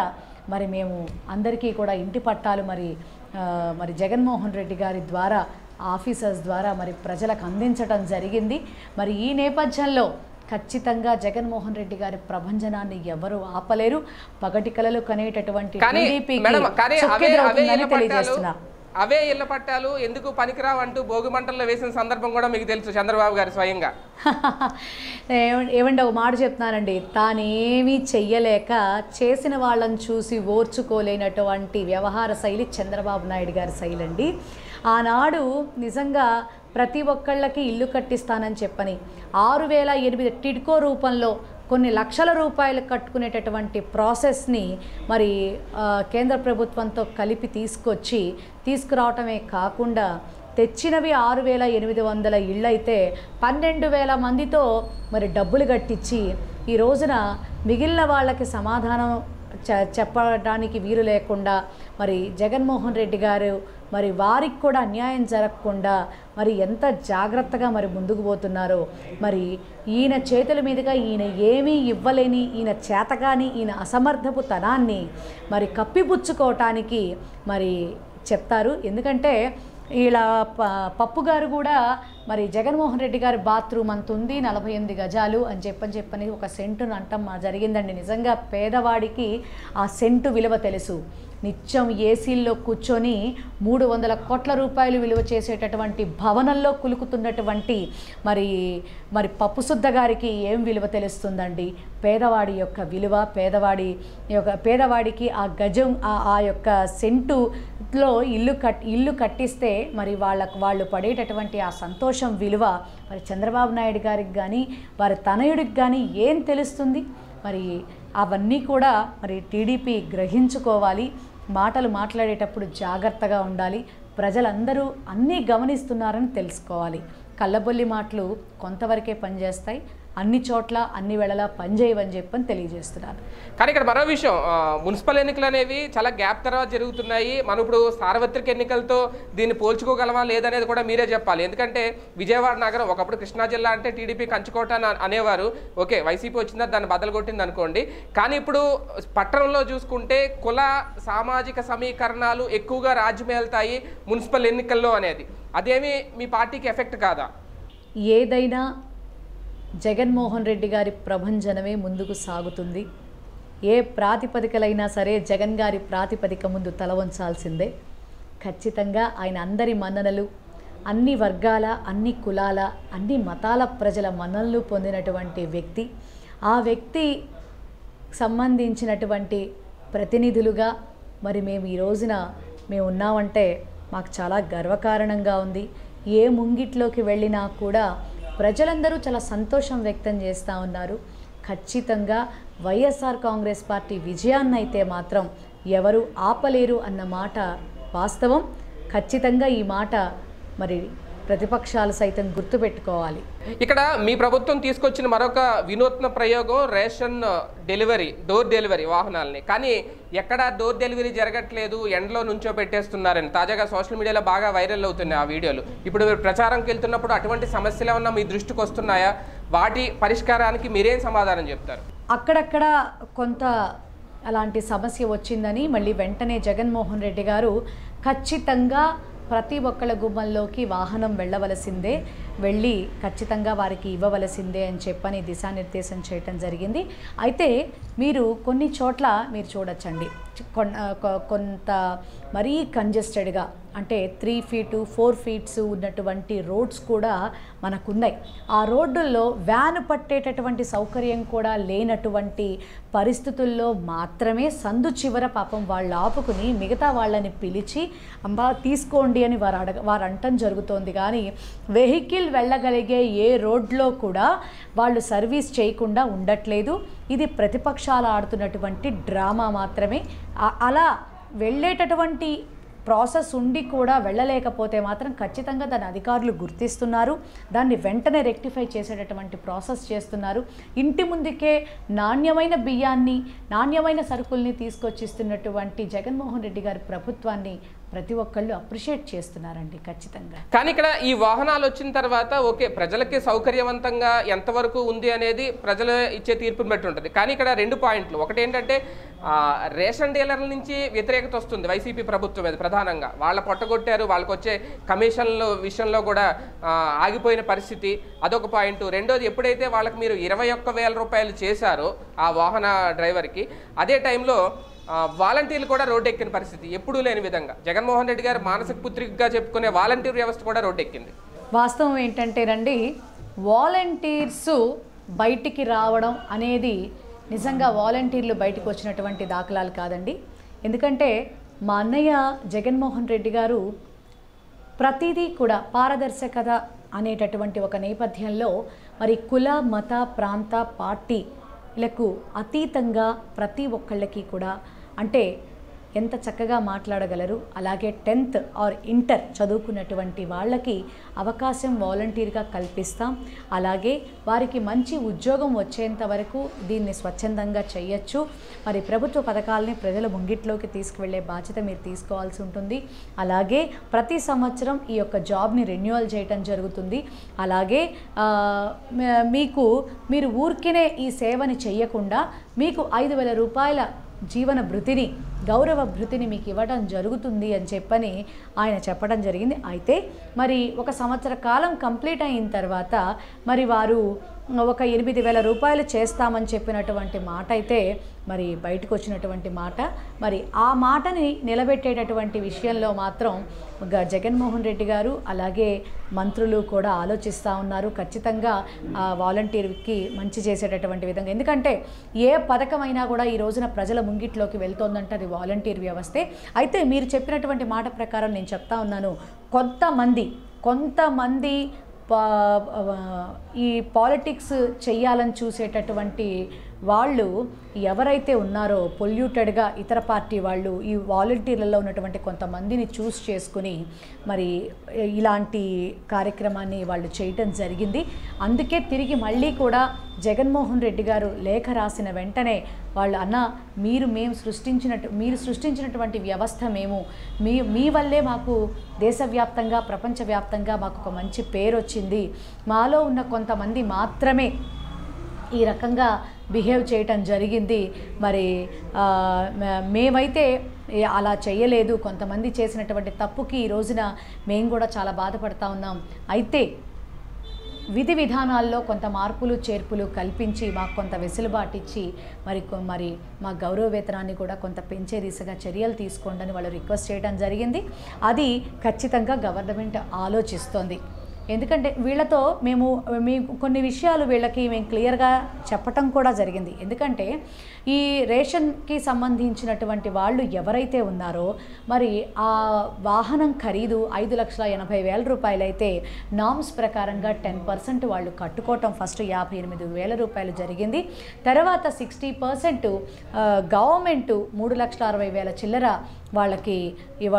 మరి మేము అందరికీ కూడా ఇంటి పట్టాలు మరి ఆ, మరి జగన్మోహన్ రెడ్డి గారి ద్వారా ఆఫీసర్స్ ద్వారా మరి ప్రజలకు అందించడం జరిగింది మరి ఈ నేపథ్యంలో ఖచ్చితంగా జగన్మోహన్ రెడ్డి గారి ప్రభంజనాన్ని ఎవరు ఆపలేరు పగటి కలలు కనేటటువంటి కానీ టీడీపీకి మేడం కానీ అవే అవే చుక్కెదురవుతుందని ఇళ్ల పట్టాలు తెలియజేస్తున్నా అవే ఇళ్ల పట్టాలు ఎందుకు పనికిరావు అంటూ భోగి మంటల్లో వేసిన సందర్భం కూడా మీకు తెలుసు చంద్రబాబు గారు స్వయంగా ఏమ- ఏమంటే ఒక మాట చెప్తున్నానండి తానేమీ చెయ్యలేక చేసిన వాళ్ళని చూసి ఓర్చుకోలేనటువంటి వ్యవహార శైలి చంద్రబాబు నాయుడు గారి శైలి అండి ఆనాడు నిజంగా ప్రతి ఒక్కళ్ళకి ఇల్లు కట్టిస్తానని చెప్పని ఆరు వేల ఎనిమిది టిడ్కో రూపంలో కొన్ని లక్షల రూపాయలు కట్టుకునేటటువంటి ప్రాసెస్ని మరి ఆ, కేంద్ర ప్రభుత్వంతో కలిపి తీసుకొచ్చి తీసుకురావటమే కాకుండా తెచ్చినవి ఆరు వేల ఎనిమిది వందల ఇళ్ళు అయితే పన్నెండు వేల మందితో మరి డబ్బులు కట్టించి ఈ రోజున మిగిలిన వాళ్ళకి సమాధానం చె- చెప్పడానికి వీలు లేకుండా మరి జగన్మోహన్ రెడ్డి గారు మరి వారికి కూడా అన్యాయం జరగకుండా మరి ఎంత జాగ్రత్తగా మరి ముందుకు పోతున్నారో మరి ఈయన చేతుల మీదుగా ఈయన ఏమీ ఇవ్వలేని ఈయన చేతగాని ఈయన అసమర్థపు తనాన్ని మరి కప్పిపుచ్చుకోవటానికి మరి చెప్తారు ఎందుకంటే ఇలా ప పప్పు గారు కూడా మరి జగన్మోహన్ రెడ్డి గారి బాత్రూమ్ అంత ఉంది నలభై ఎనిమిది గజాలు అని చెప్పని చెప్పని ఒక సెంటును అంటాం మా జరిగిందండి నిజంగా పేదవాడికి ఆ సెంటు విలువ తెలుసు నిత్యం ఏసీల్లో కూర్చొని మూడు వందల కోట్ల రూపాయలు విలువ చేసేటటువంటి భవనంలో కులుకుతున్నటువంటి మరి మరి పప్పు శుద్ధ గారికి ఏం విలువ తెలుస్తుందండి పేదవాడి యొక్క విలువ పేదవాడి యొక్క పేదవాడికి ఆ గజం ఆ ఆ యొక్క సెంటులో ఇల్లు కట్ ఇల్లు కట్టిస్తే మరి వాళ్ళకు వాళ్ళు పడేటటువంటి ఆ సంతోషం విలువ మరి చంద్రబాబు నాయుడు గారికి కానీ వారి తనయుడికి కానీ ఏం తెలుస్తుంది మరి అవన్నీ కూడా మరి టీడీపీ గ్రహించుకోవాలి మాటలు మాట్లాడేటప్పుడు జాగ్రత్తగా ఉండాలి ప్రజలందరూ అన్నీ గమనిస్తున్నారని తెలుసుకోవాలి కళ్ళబొల్లి మాటలు కొంతవరకే పనిచేస్తాయి అన్ని చోట్ల అన్ని వేళలా పనిచేయవని చెప్పని తెలియజేస్తున్నారు కానీ ఇక్కడ మరో విషయం ఆ, మున్సిపల్ ఎన్నికలు అనేవి చాలా గ్యాప్ తర్వాత జరుగుతున్నాయి మనం ఇప్పుడు సార్వత్రిక ఎన్నికలతో దీన్ని పోల్చుకోగలమా లేదనేది కూడా మీరే చెప్పాలి ఎందుకంటే విజయవాడ నగరం ఒకప్పుడు కృష్ణా జిల్లా అంటే టీడీపీ కంచుకోట అని అనేవారు ఓకే వైసీపీ వచ్చిందా దాన్ని బదలు కొట్టింది అనుకోండి కానీ ఇప్పుడు పట్టణంలో చూసుకుంటే కుల సామాజిక సమీకరణాలు ఎక్కువగా రాజ్యమేళ్తాయి మున్సిపల్ ఎన్నికల్లో అనేది అదేమి మీ పార్టీకి ఎఫెక్ట్ కాదా ఏదైనా జగన్మోహన్ రెడ్డి గారి ప్రభంజనమే ముందుకు సాగుతుంది ఏ ప్రాతిపదికలైనా సరే జగన్ గారి ప్రాతిపదిక ముందు తల వంచాల్సిందే ఖచ్చితంగా ఆయన అందరి మన్ననలు అన్ని వర్గాల అన్ని కులాల అన్ని మతాల ప్రజల మన్ననలు పొందినటువంటి వ్యక్తి ఆ వ్యక్తి సంబంధించినటువంటి ప్రతినిధులుగా మరి మేము ఈ రోజున మేము ఉన్నామంటే మాకు చాలా గర్వకారణంగా ఉంది ఏ ముంగిట్లోకి వెళ్ళినా కూడా ప్రజలందరూ చాలా సంతోషం వ్యక్తం చేస్తూ ఉన్నారు ఖచ్చితంగా వైఎస్ఆర్ కాంగ్రెస్ పార్టీ విజయాన్ని అయితే మాత్రం ఎవరు ఆపలేరు అన్న మాట వాస్తవం ఖచ్చితంగా ఈ మాట మరి ప్రతిపక్షాలు సైతం గుర్తుపెట్టుకోవాలి ఇక్కడ మీ ప్రభుత్వం తీసుకొచ్చిన మరొక వినూత్న ప్రయోగం రేషన్ డెలివరీ డోర్ డెలివరీ వాహనాలని కానీ ఎక్కడ డోర్ డెలివరీ జరగట్లేదు ఎండలో నుంచో పెట్టేస్తున్నారని తాజాగా సోషల్ మీడియాలో బాగా వైరల్ అవుతున్నాయి ఆ వీడియోలు ఇప్పుడు మీరు ప్రచారంకి వెళ్తున్నప్పుడు అటువంటి సమస్యలు ఏమన్నా మీ దృష్టికి వస్తున్నాయా వాటి పరిష్కారానికి మీరేం సమాధానం చెప్తారు అక్కడక్కడ కొంత అలాంటి సమస్య వచ్చిందని మళ్ళీ వెంటనే జగన్మోహన్ రెడ్డి గారు ఖచ్చితంగా ప్రతి ఒక్కళ్ళ గుమ్మంలోకి వాహనం వెళ్ళవలసిందే వెళ్ళి ఖచ్చితంగా వారికి ఇవ్వవలసిందే అని చెప్పని దిశానిర్దేశం చేయటం జరిగింది అయితే మీరు కొన్ని చోట్ల మీరు చూడొచ్చండి కొన్- ఆ, కొ- కొంత మరీ కంజెస్టెడ్గా అంటే త్రీ ఫీటు ఫోర్ ఫీట్స్ ఉన్నటువంటి రోడ్స్ కూడా మనకున్నాయి ఆ రోడ్డుల్లో వ్యాన్ పట్టేటటువంటి సౌకర్యం కూడా లేనటువంటి పరిస్థితుల్లో మాత్రమే సందు చివర పాపం వాళ్ళు ఆపుకుని మిగతా వాళ్ళని పిలిచి అంబా తీసుకోండి అని వారు అడగ వారు అంటం జరుగుతోంది కానీ వెహికల్ వెళ్ళగలిగే ఏ రోడ్లో కూడా వాళ్ళు సర్వీస్ చేయకుండా ఉండట్లేదు ఇది ప్రతిపక్షాలు ఆడుతున్నటువంటి డ్రామా మాత్రమే ఆ- అలా వెళ్ళేటటువంటి ప్రాసెస్ ఉండి కూడా వెళ్ళలేకపోతే మాత్రం ఖచ్చితంగా దాని అధికారులు గుర్తిస్తున్నారు దాన్ని వెంటనే రెక్టిఫై చేసేటటువంటి ప్రాసెస్ చేస్తున్నారు ఇంటి ముందుకే నాణ్యమైన బియ్యాన్ని నాణ్యమైన సరుకుల్ని తీసుకొచ్చిస్తున్నటువంటి జగన్మోహన్ రెడ్డి గారి ప్రభుత్వాన్ని ప్రతి ఒక్కళ్ళు అప్రిషియేట్ చేస్తున్నారండి ఖచ్చితంగా కానీ ఇక్కడ ఈ వాహనాలు వచ్చిన తర్వాత ఓకే ప్రజలకి సౌకర్యవంతంగా ఎంతవరకు ఉంది అనేది ప్రజలు ఇచ్చే తీర్పుని బట్టి ఉంటుంది కానీ ఇక్కడ రెండు పాయింట్లు ఒకటి ఏంటంటే ఆ, రేషన్ డీలర్ల నుంచి వ్యతిరేకత వస్తుంది వైసీపీ ప్రభుత్వం మీద ప్రధానంగా వాళ్ళ పొట్టగొట్టారు వాళ్ళకి వచ్చే కమిషన్ల విషయంలో కూడా ఆ, ఆగిపోయిన పరిస్థితి అదొక పాయింట్ రెండోది ఎప్పుడైతే వాళ్ళకి మీరు ఇరవై ఒక్క వేల రూపాయలు చేశారో ఆ వాహన డ్రైవర్కి అదే టైంలో ఆ, వాలంటీర్లు కూడా రోడ్డు ఎక్కిన పరిస్థితి ఎప్పుడూ లేని విధంగా జగన్మోహన్ రెడ్డి గారు మానసిక పుత్రికగా చెప్పుకునే వాలంటీర్ వ్యవస్థ కూడా రోడ్డు ఎక్కింది వాస్తవం ఏంటంటేనండి వాలంటీర్స్ బయటికి రావడం అనేది నిజంగా వాలంటీర్లు బయటకు వచ్చినటువంటి దాఖలాలు కాదండి ఎందుకంటే మా అన్నయ్య జగన్మోహన్ రెడ్డి గారు ప్రతిదీ కూడా పారదర్శకత అనేటటువంటి ఒక నేపథ్యంలో మరి కుల మత ప్రాంత పార్టీలకు అతీతంగా ప్రతి ఒక్కళ్ళకి కూడా అంటే ఎంత చక్కగా మాట్లాడగలరు అలాగే టెన్త్ ఆర్ ఇంటర్ చదువుకున్నటువంటి వాళ్ళకి అవకాశం వాలంటీర్గా కల్పిస్తాం అలాగే వారికి మంచి ఉద్యోగం వచ్చేంత వరకు దీన్ని స్వచ్ఛందంగా చేయొచ్చు మరి ప్రభుత్వ పథకాలని ప్రజల ముంగిట్లోకి తీసుకువెళ్ళే బాధ్యత మీరు తీసుకోవాల్సి ఉంటుంది అలాగే ప్రతి సంవత్సరం ఈ యొక్క జాబ్ని రెన్యువల్ చేయటం జరుగుతుంది అలాగే ఆ, మ- మీకు మీరు ఊరికినే ఈ సేవని చెయ్యకుండా మీకు ఐదు వేల రూపాయల జీవన భృతిని గౌరవ భృతిని మీకు ఇవ్వడం జరుగుతుంది అని చెప్పని ఆయన చెప్పడం జరిగింది అయితే మరి ఒక సంవత్సర కాలం కంప్లీట్ అయిన తర్వాత మరి వారు ఒక ఎనిమిది వేల రూపాయలు చేస్తామని చెప్పినటువంటి మాట అయితే మరి బయటకు వచ్చినటువంటి మాట మరి ఆ మాటని నిలబెట్టేటటువంటి విషయంలో మాత్రం గ- జగన్మోహన్ రెడ్డి గారు అలాగే మంత్రులు కూడా ఆలోచిస్తూ ఉన్నారు ఖచ్చితంగా ఆ వాలంటీర్కి మంచి చేసేటటువంటి విధంగా ఎందుకంటే ఏ పథకమైనా కూడా ఈ రోజున ప్రజల ముంగిట్లోకి వెళ్తోందంటే అది వాలంటీర్ వ్యవస్థే అయితే మీరు చెప్పినటువంటి మాట ప్రకారం నేను చెప్తా ఉన్నాను కొంతమంది కొంతమంది పా- ఆ, ఈ పాలిటిక్స్ చేయాలని చూసేటటువంటి వాళ్ళు ఎవరైతే ఉన్నారో పొల్యూటెడ్గా ఇతర పార్టీ వాళ్ళు ఈ వాలంటీర్లలో ఉన్నటువంటి కొంతమందిని చూస్ చేసుకుని మరి ఇలాంటి కార్యక్రమాన్ని వాళ్ళు చేయటం జరిగింది అందుకే తిరిగి మళ్ళీ కూడా జగన్మోహన్ రెడ్డి గారు లేఖ రాసిన వెంటనే వాళ్ళు అన్న మీరు మేము సృష్టించినట్టు మీరు సృష్టించినటువంటి వ్యవస్థ మేము మీ మీ వల్లే మాకు దేశవ్యాప్తంగా ప్రపంచవ్యాప్తంగా మాకు ఒక మంచి పేరు వచ్చింది మాలో ఉన్న కొంతమంది మాత్రమే ఈ రకంగా బిహేవ్ చేయటం జరిగింది మరి ఆ, మే- మేమైతే ఏ- అలా చేయలేదు కొంతమంది చేసినటువంటి తప్పుకి ఈ రోజున మేము కూడా చాలా బాధపడతా ఉన్నాం అయితే విధి విధానాల్లో కొంత మార్పులు చేర్పులు కల్పించి మాకు కొంత వెసులుబాటు ఇచ్చి మరి కొ- మరి మా గౌరవ వేతనాన్ని కూడా కొంత పెంచే దిశగా చర్యలు తీసుకోండి అని వాళ్ళు రిక్వెస్ట్ చేయడం జరిగింది అది ఖచ్చితంగా గవర్నమెంట్ ఆలోచిస్తోంది ఎందుకంటే వీళ్ళతో మేము మీ కొన్ని విషయాలు వీళ్ళకి మేము క్లియర్గా చెప్పటం కూడా జరిగింది ఎందుకంటే ఈ రేషన్కి సంబంధించినటువంటి వాళ్ళు ఎవరైతే ఉన్నారో మరి ఆ వాహనం ఖరీదు ఐదు లక్షల ఎనభై వేల రూపాయలు అయితే నామ్స్ ప్రకారంగా టెన్ పర్సెంట్ వాళ్ళు కట్టుకోవటం ఫస్ట్ యాభై ఎనిమిది వేల రూపాయలు జరిగింది తర్వాత సిక్స్టీ పర్సెంట్ గవర్నమెంట్ మూడు లక్షల అరవై వేల చిల్లర వాళ్ళకి ఇవ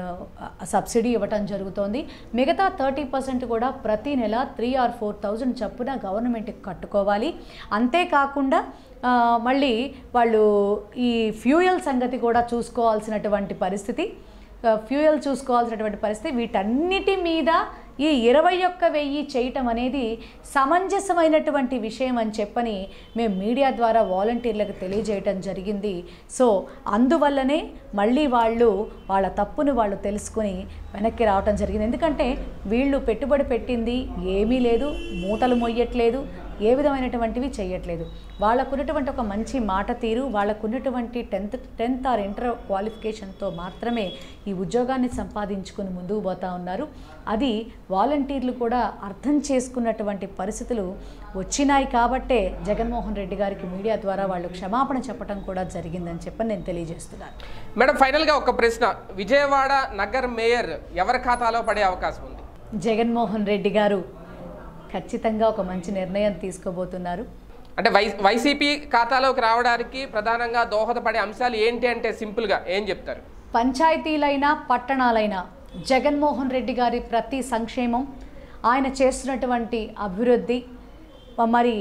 సబ్సిడీ ఇవ్వటం జరుగుతోంది మిగతా థర్టీ పర్సెంట్ కూడా ప్రతి నెల త్రీ ఆర్ ఫోర్ థౌజండ్ చప్పున గవర్నమెంట్కి కట్టుకోవాలి అంతేకాకుండా ఆ, మళ్ళీ వాళ్ళు ఈ ఫ్యూయల్ సంగతి కూడా చూసుకోవాల్సినటువంటి పరిస్థితి ఆ, ఫ్యూయల్ చూసుకోవాల్సినటువంటి పరిస్థితి వీటన్నిటి మీద ఈ ఇరవై ఒక్క వెయ్యి చేయటం అనేది సమంజసమైనటువంటి విషయం అని చెప్పని మేము మీడియా ద్వారా వాలంటీర్లకు తెలియజేయటం జరిగింది సో అందువల్లనే మళ్ళీ వాళ్ళు వాళ్ళ తప్పును వాళ్ళు తెలుసుకుని వెనక్కి రావటం జరిగింది ఎందుకంటే వీళ్ళు పెట్టుబడి పెట్టింది ఏమీ లేదు మూటలు మొయ్యట్లేదు ఏ విధమైనటువంటివి చేయట్లేదు వాళ్ళకున్నటువంటి ఒక మంచి మాట తీరు వాళ్ళకున్నటువంటి టెన్త్ టెన్త్ ఆర్ ఇంటర్ క్వాలిఫికేషన్తో మాత్రమే ఈ ఉద్యోగాన్ని సంపాదించుకుని ముందుకు పోతా ఉన్నారు అది వాలంటీర్లు కూడా అర్థం చేసుకున్నటువంటి పరిస్థితులు వచ్చినాయి కాబట్టే జగన్మోహన్ రెడ్డి గారికి మీడియా ద్వారా వాళ్ళు క్షమాపణ చెప్పడం కూడా జరిగిందని చెప్పని నేను తెలియజేస్తున్నాను మేడం ఫైనల్గా ఒక ప్రశ్న విజయవాడ నగర్ మేయర్ ఎవరి ఖాతాలో పడే అవకాశం ఉంది జగన్మోహన్ రెడ్డి గారు ఖచ్చితంగా ఒక మంచి నిర్ణయం తీసుకోబోతున్నారు అంటే వై వైసీపీ ఖాతాలోకి రావడానికి ప్రధానంగా దోహదపడే అంశాలు ఏంటి అంటే సింపుల్గా ఏం చెప్తారు పంచాయతీలైనా పట్టణాలైనా జగన్మోహన్ రెడ్డి గారి ప్రతి సంక్షేమం ఆయన చేస్తున్నటువంటి అభివృద్ధి మరి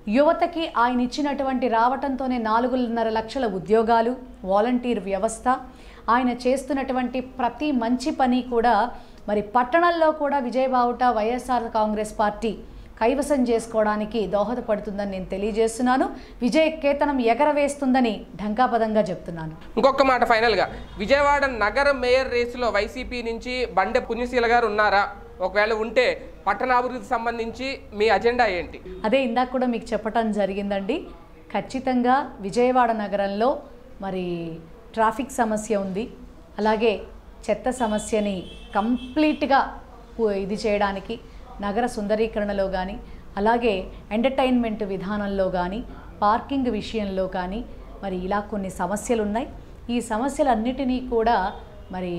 యువతకి ఆయన ఇచ్చినటువంటి రావటంతోనే నాలుగున్నర లక్షల ఉద్యోగాలు వాలంటీర్ వ్యవస్థ ఆయన చేస్తున్నటువంటి ప్రతి మంచి పని కూడా మరి పట్టణంలో కూడా విజయబావుట వైఎస్ఆర్ కాంగ్రెస్ పార్టీ కైవసం చేసుకోవడానికి దోహదపడుతుందని నేను తెలియజేస్తున్నాను విజయ కేతనం ఎగరవేస్తుందని ఢంకాపదంగా చెప్తున్నాను ఇంకొక మాట ఫైనల్గా విజయవాడ నగర మేయర్ రేసులో వైసీపీ నుంచి బండె పుణ్యశీల గారు ఉన్నారా ఒకవేళ ఉంటే పట్టణాభివృద్ధికి సంబంధించి మీ అజెండా ఏంటి అదే ఇందాక కూడా మీకు చెప్పటం జరిగిందండి ఖచ్చితంగా విజయవాడ నగరంలో మరి ట్రాఫిక్ సమస్య ఉంది అలాగే చెత్త సమస్యని కంప్లీట్గా పు- ఇది చేయడానికి నగర సుందరీకరణలో కానీ అలాగే ఎంటర్టైన్మెంట్ విధానంలో కానీ పార్కింగ్ విషయంలో కానీ మరి ఇలా కొన్ని సమస్యలు ఉన్నాయి ఈ సమస్యలన్నిటినీ కూడా మరి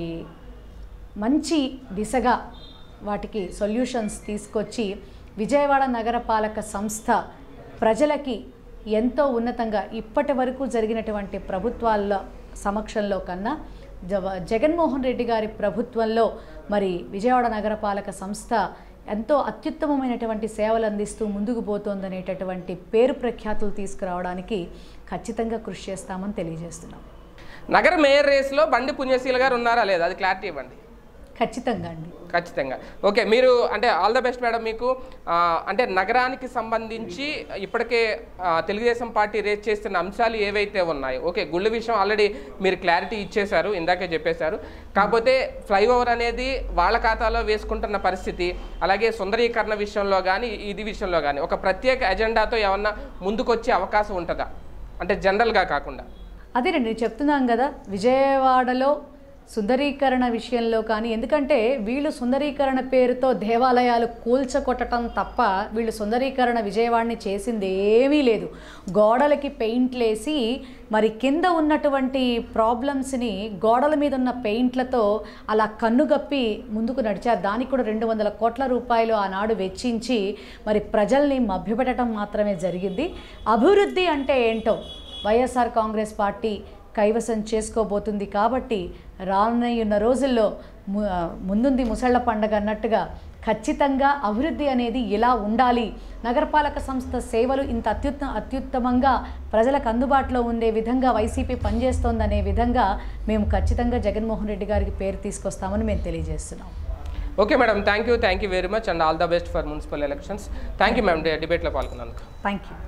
మంచి దిశగా వాటికి సొల్యూషన్స్ తీసుకొచ్చి విజయవాడ నగరపాలక సంస్థ ప్రజలకి ఎంతో ఉన్నతంగా ఇప్పటి వరకు జరిగినటువంటి ప్రభుత్వాల సమక్షంలో కన్నా జవ- జగన్మోహన్ రెడ్డి గారి ప్రభుత్వంలో మరి విజయవాడ నగరపాలక సంస్థ ఎంతో అత్యుత్తమమైనటువంటి సేవలు అందిస్తూ ముందుకు పోతోందనేటటువంటి పేరు ప్రఖ్యాతులు తీసుకురావడానికి ఖచ్చితంగా కృషి చేస్తామని తెలియజేస్తున్నాం నగర మేయర్ రేసులో బండి పుణ్యశీల గారు ఉన్నారా లేదా అది క్లారిటీ ఇవ్వండి ఖచ్చితంగా అండి ఖచ్చితంగా ఓకే మీరు అంటే ఆల్ ద బెస్ట్ మేడం మీకు ఆ, అంటే నగరానికి సంబంధించి ఇప్పటికే ఆ, తెలుగుదేశం పార్టీ రేస్ చేస్తున్న అంశాలు ఏవైతే ఉన్నాయో ఓకే గుళ్ళ విషయం ఆల్రెడీ మీరు క్లారిటీ ఇచ్చేశారు ఇందాకే చెప్పేశారు కాకపోతే ఫ్లైఓవర్ అనేది వాళ్ళ ఖాతాలో వేసుకుంటున్న పరిస్థితి అలాగే సుందరీకరణ విషయంలో కానీ ఇది విషయంలో కానీ ఒక ప్రత్యేక ఎజెండాతో ఏమన్నా ముందుకొచ్చే అవకాశం ఉంటుందా అంటే జనరల్గా కాకుండా అదేనండి నేను చెప్తున్నాం కదా విజయవాడలో సుందరీకరణ విషయంలో కానీ ఎందుకంటే వీళ్ళు సుందరీకరణ పేరుతో దేవాలయాలు కూల్చకొట్టడం తప్ప వీళ్ళు సుందరీకరణ విజయవాడని చేసింది ఏమీ లేదు గోడలకి పెయింట్లేసి మరి కింద ఉన్నటువంటి ప్రాబ్లమ్స్ని గోడల మీద ఉన్న పెయింట్లతో అలా కన్నుగప్పి ముందుకు నడిచారు దానికి కూడా రెండు వందల కోట్ల రూపాయలు ఆనాడు వెచ్చించి మరి ప్రజల్ని మభ్యపెట్టడం మాత్రమే జరిగింది అభివృద్ధి అంటే ఏంటో వైఎస్ఆర్ కాంగ్రెస్ పార్టీ కైవసం చేసుకోబోతుంది కాబట్టి రానున్న రోజుల్లో ము- ముందుంది ముసళ్ళ పండగ అన్నట్టుగా ఖచ్చితంగా అభివృద్ధి అనేది ఇలా ఉండాలి నగరపాలక సంస్థ సేవలు ఇంత అత్యుత్త అత్యుత్తమంగా ప్రజలకు అందుబాటులో ఉండే విధంగా వైసీపీ పనిచేస్తోందనే విధంగా మేము ఖచ్చితంగా జగన్మోహన్ రెడ్డి గారికి పేరు తీసుకొస్తామని మేము తెలియజేస్తున్నాం okay madam thank you thank you very much and all the best for municipal elections thank you ma'am డిబేట్లో పాల్గొన్నందుకు థ్యాంక్ యూ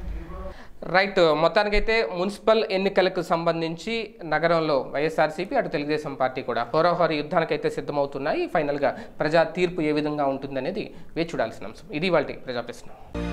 రైట్ మొత్తానికైతే మున్సిపల్ ఎన్నికలకు సంబంధించి నగరంలో వైఎస్ఆర్సీపీ అటు తెలుగుదేశం పార్టీ కూడా హోరాహోరీ యుద్ధానికైతే సిద్ధమవుతున్నాయి ఫైనల్గా ప్రజా తీర్పు ఏ విధంగా ఉంటుందనేది వేచి చూడాల్సిన అంశం ఇది వాళ్ళ ప్రజా ప్రశ్న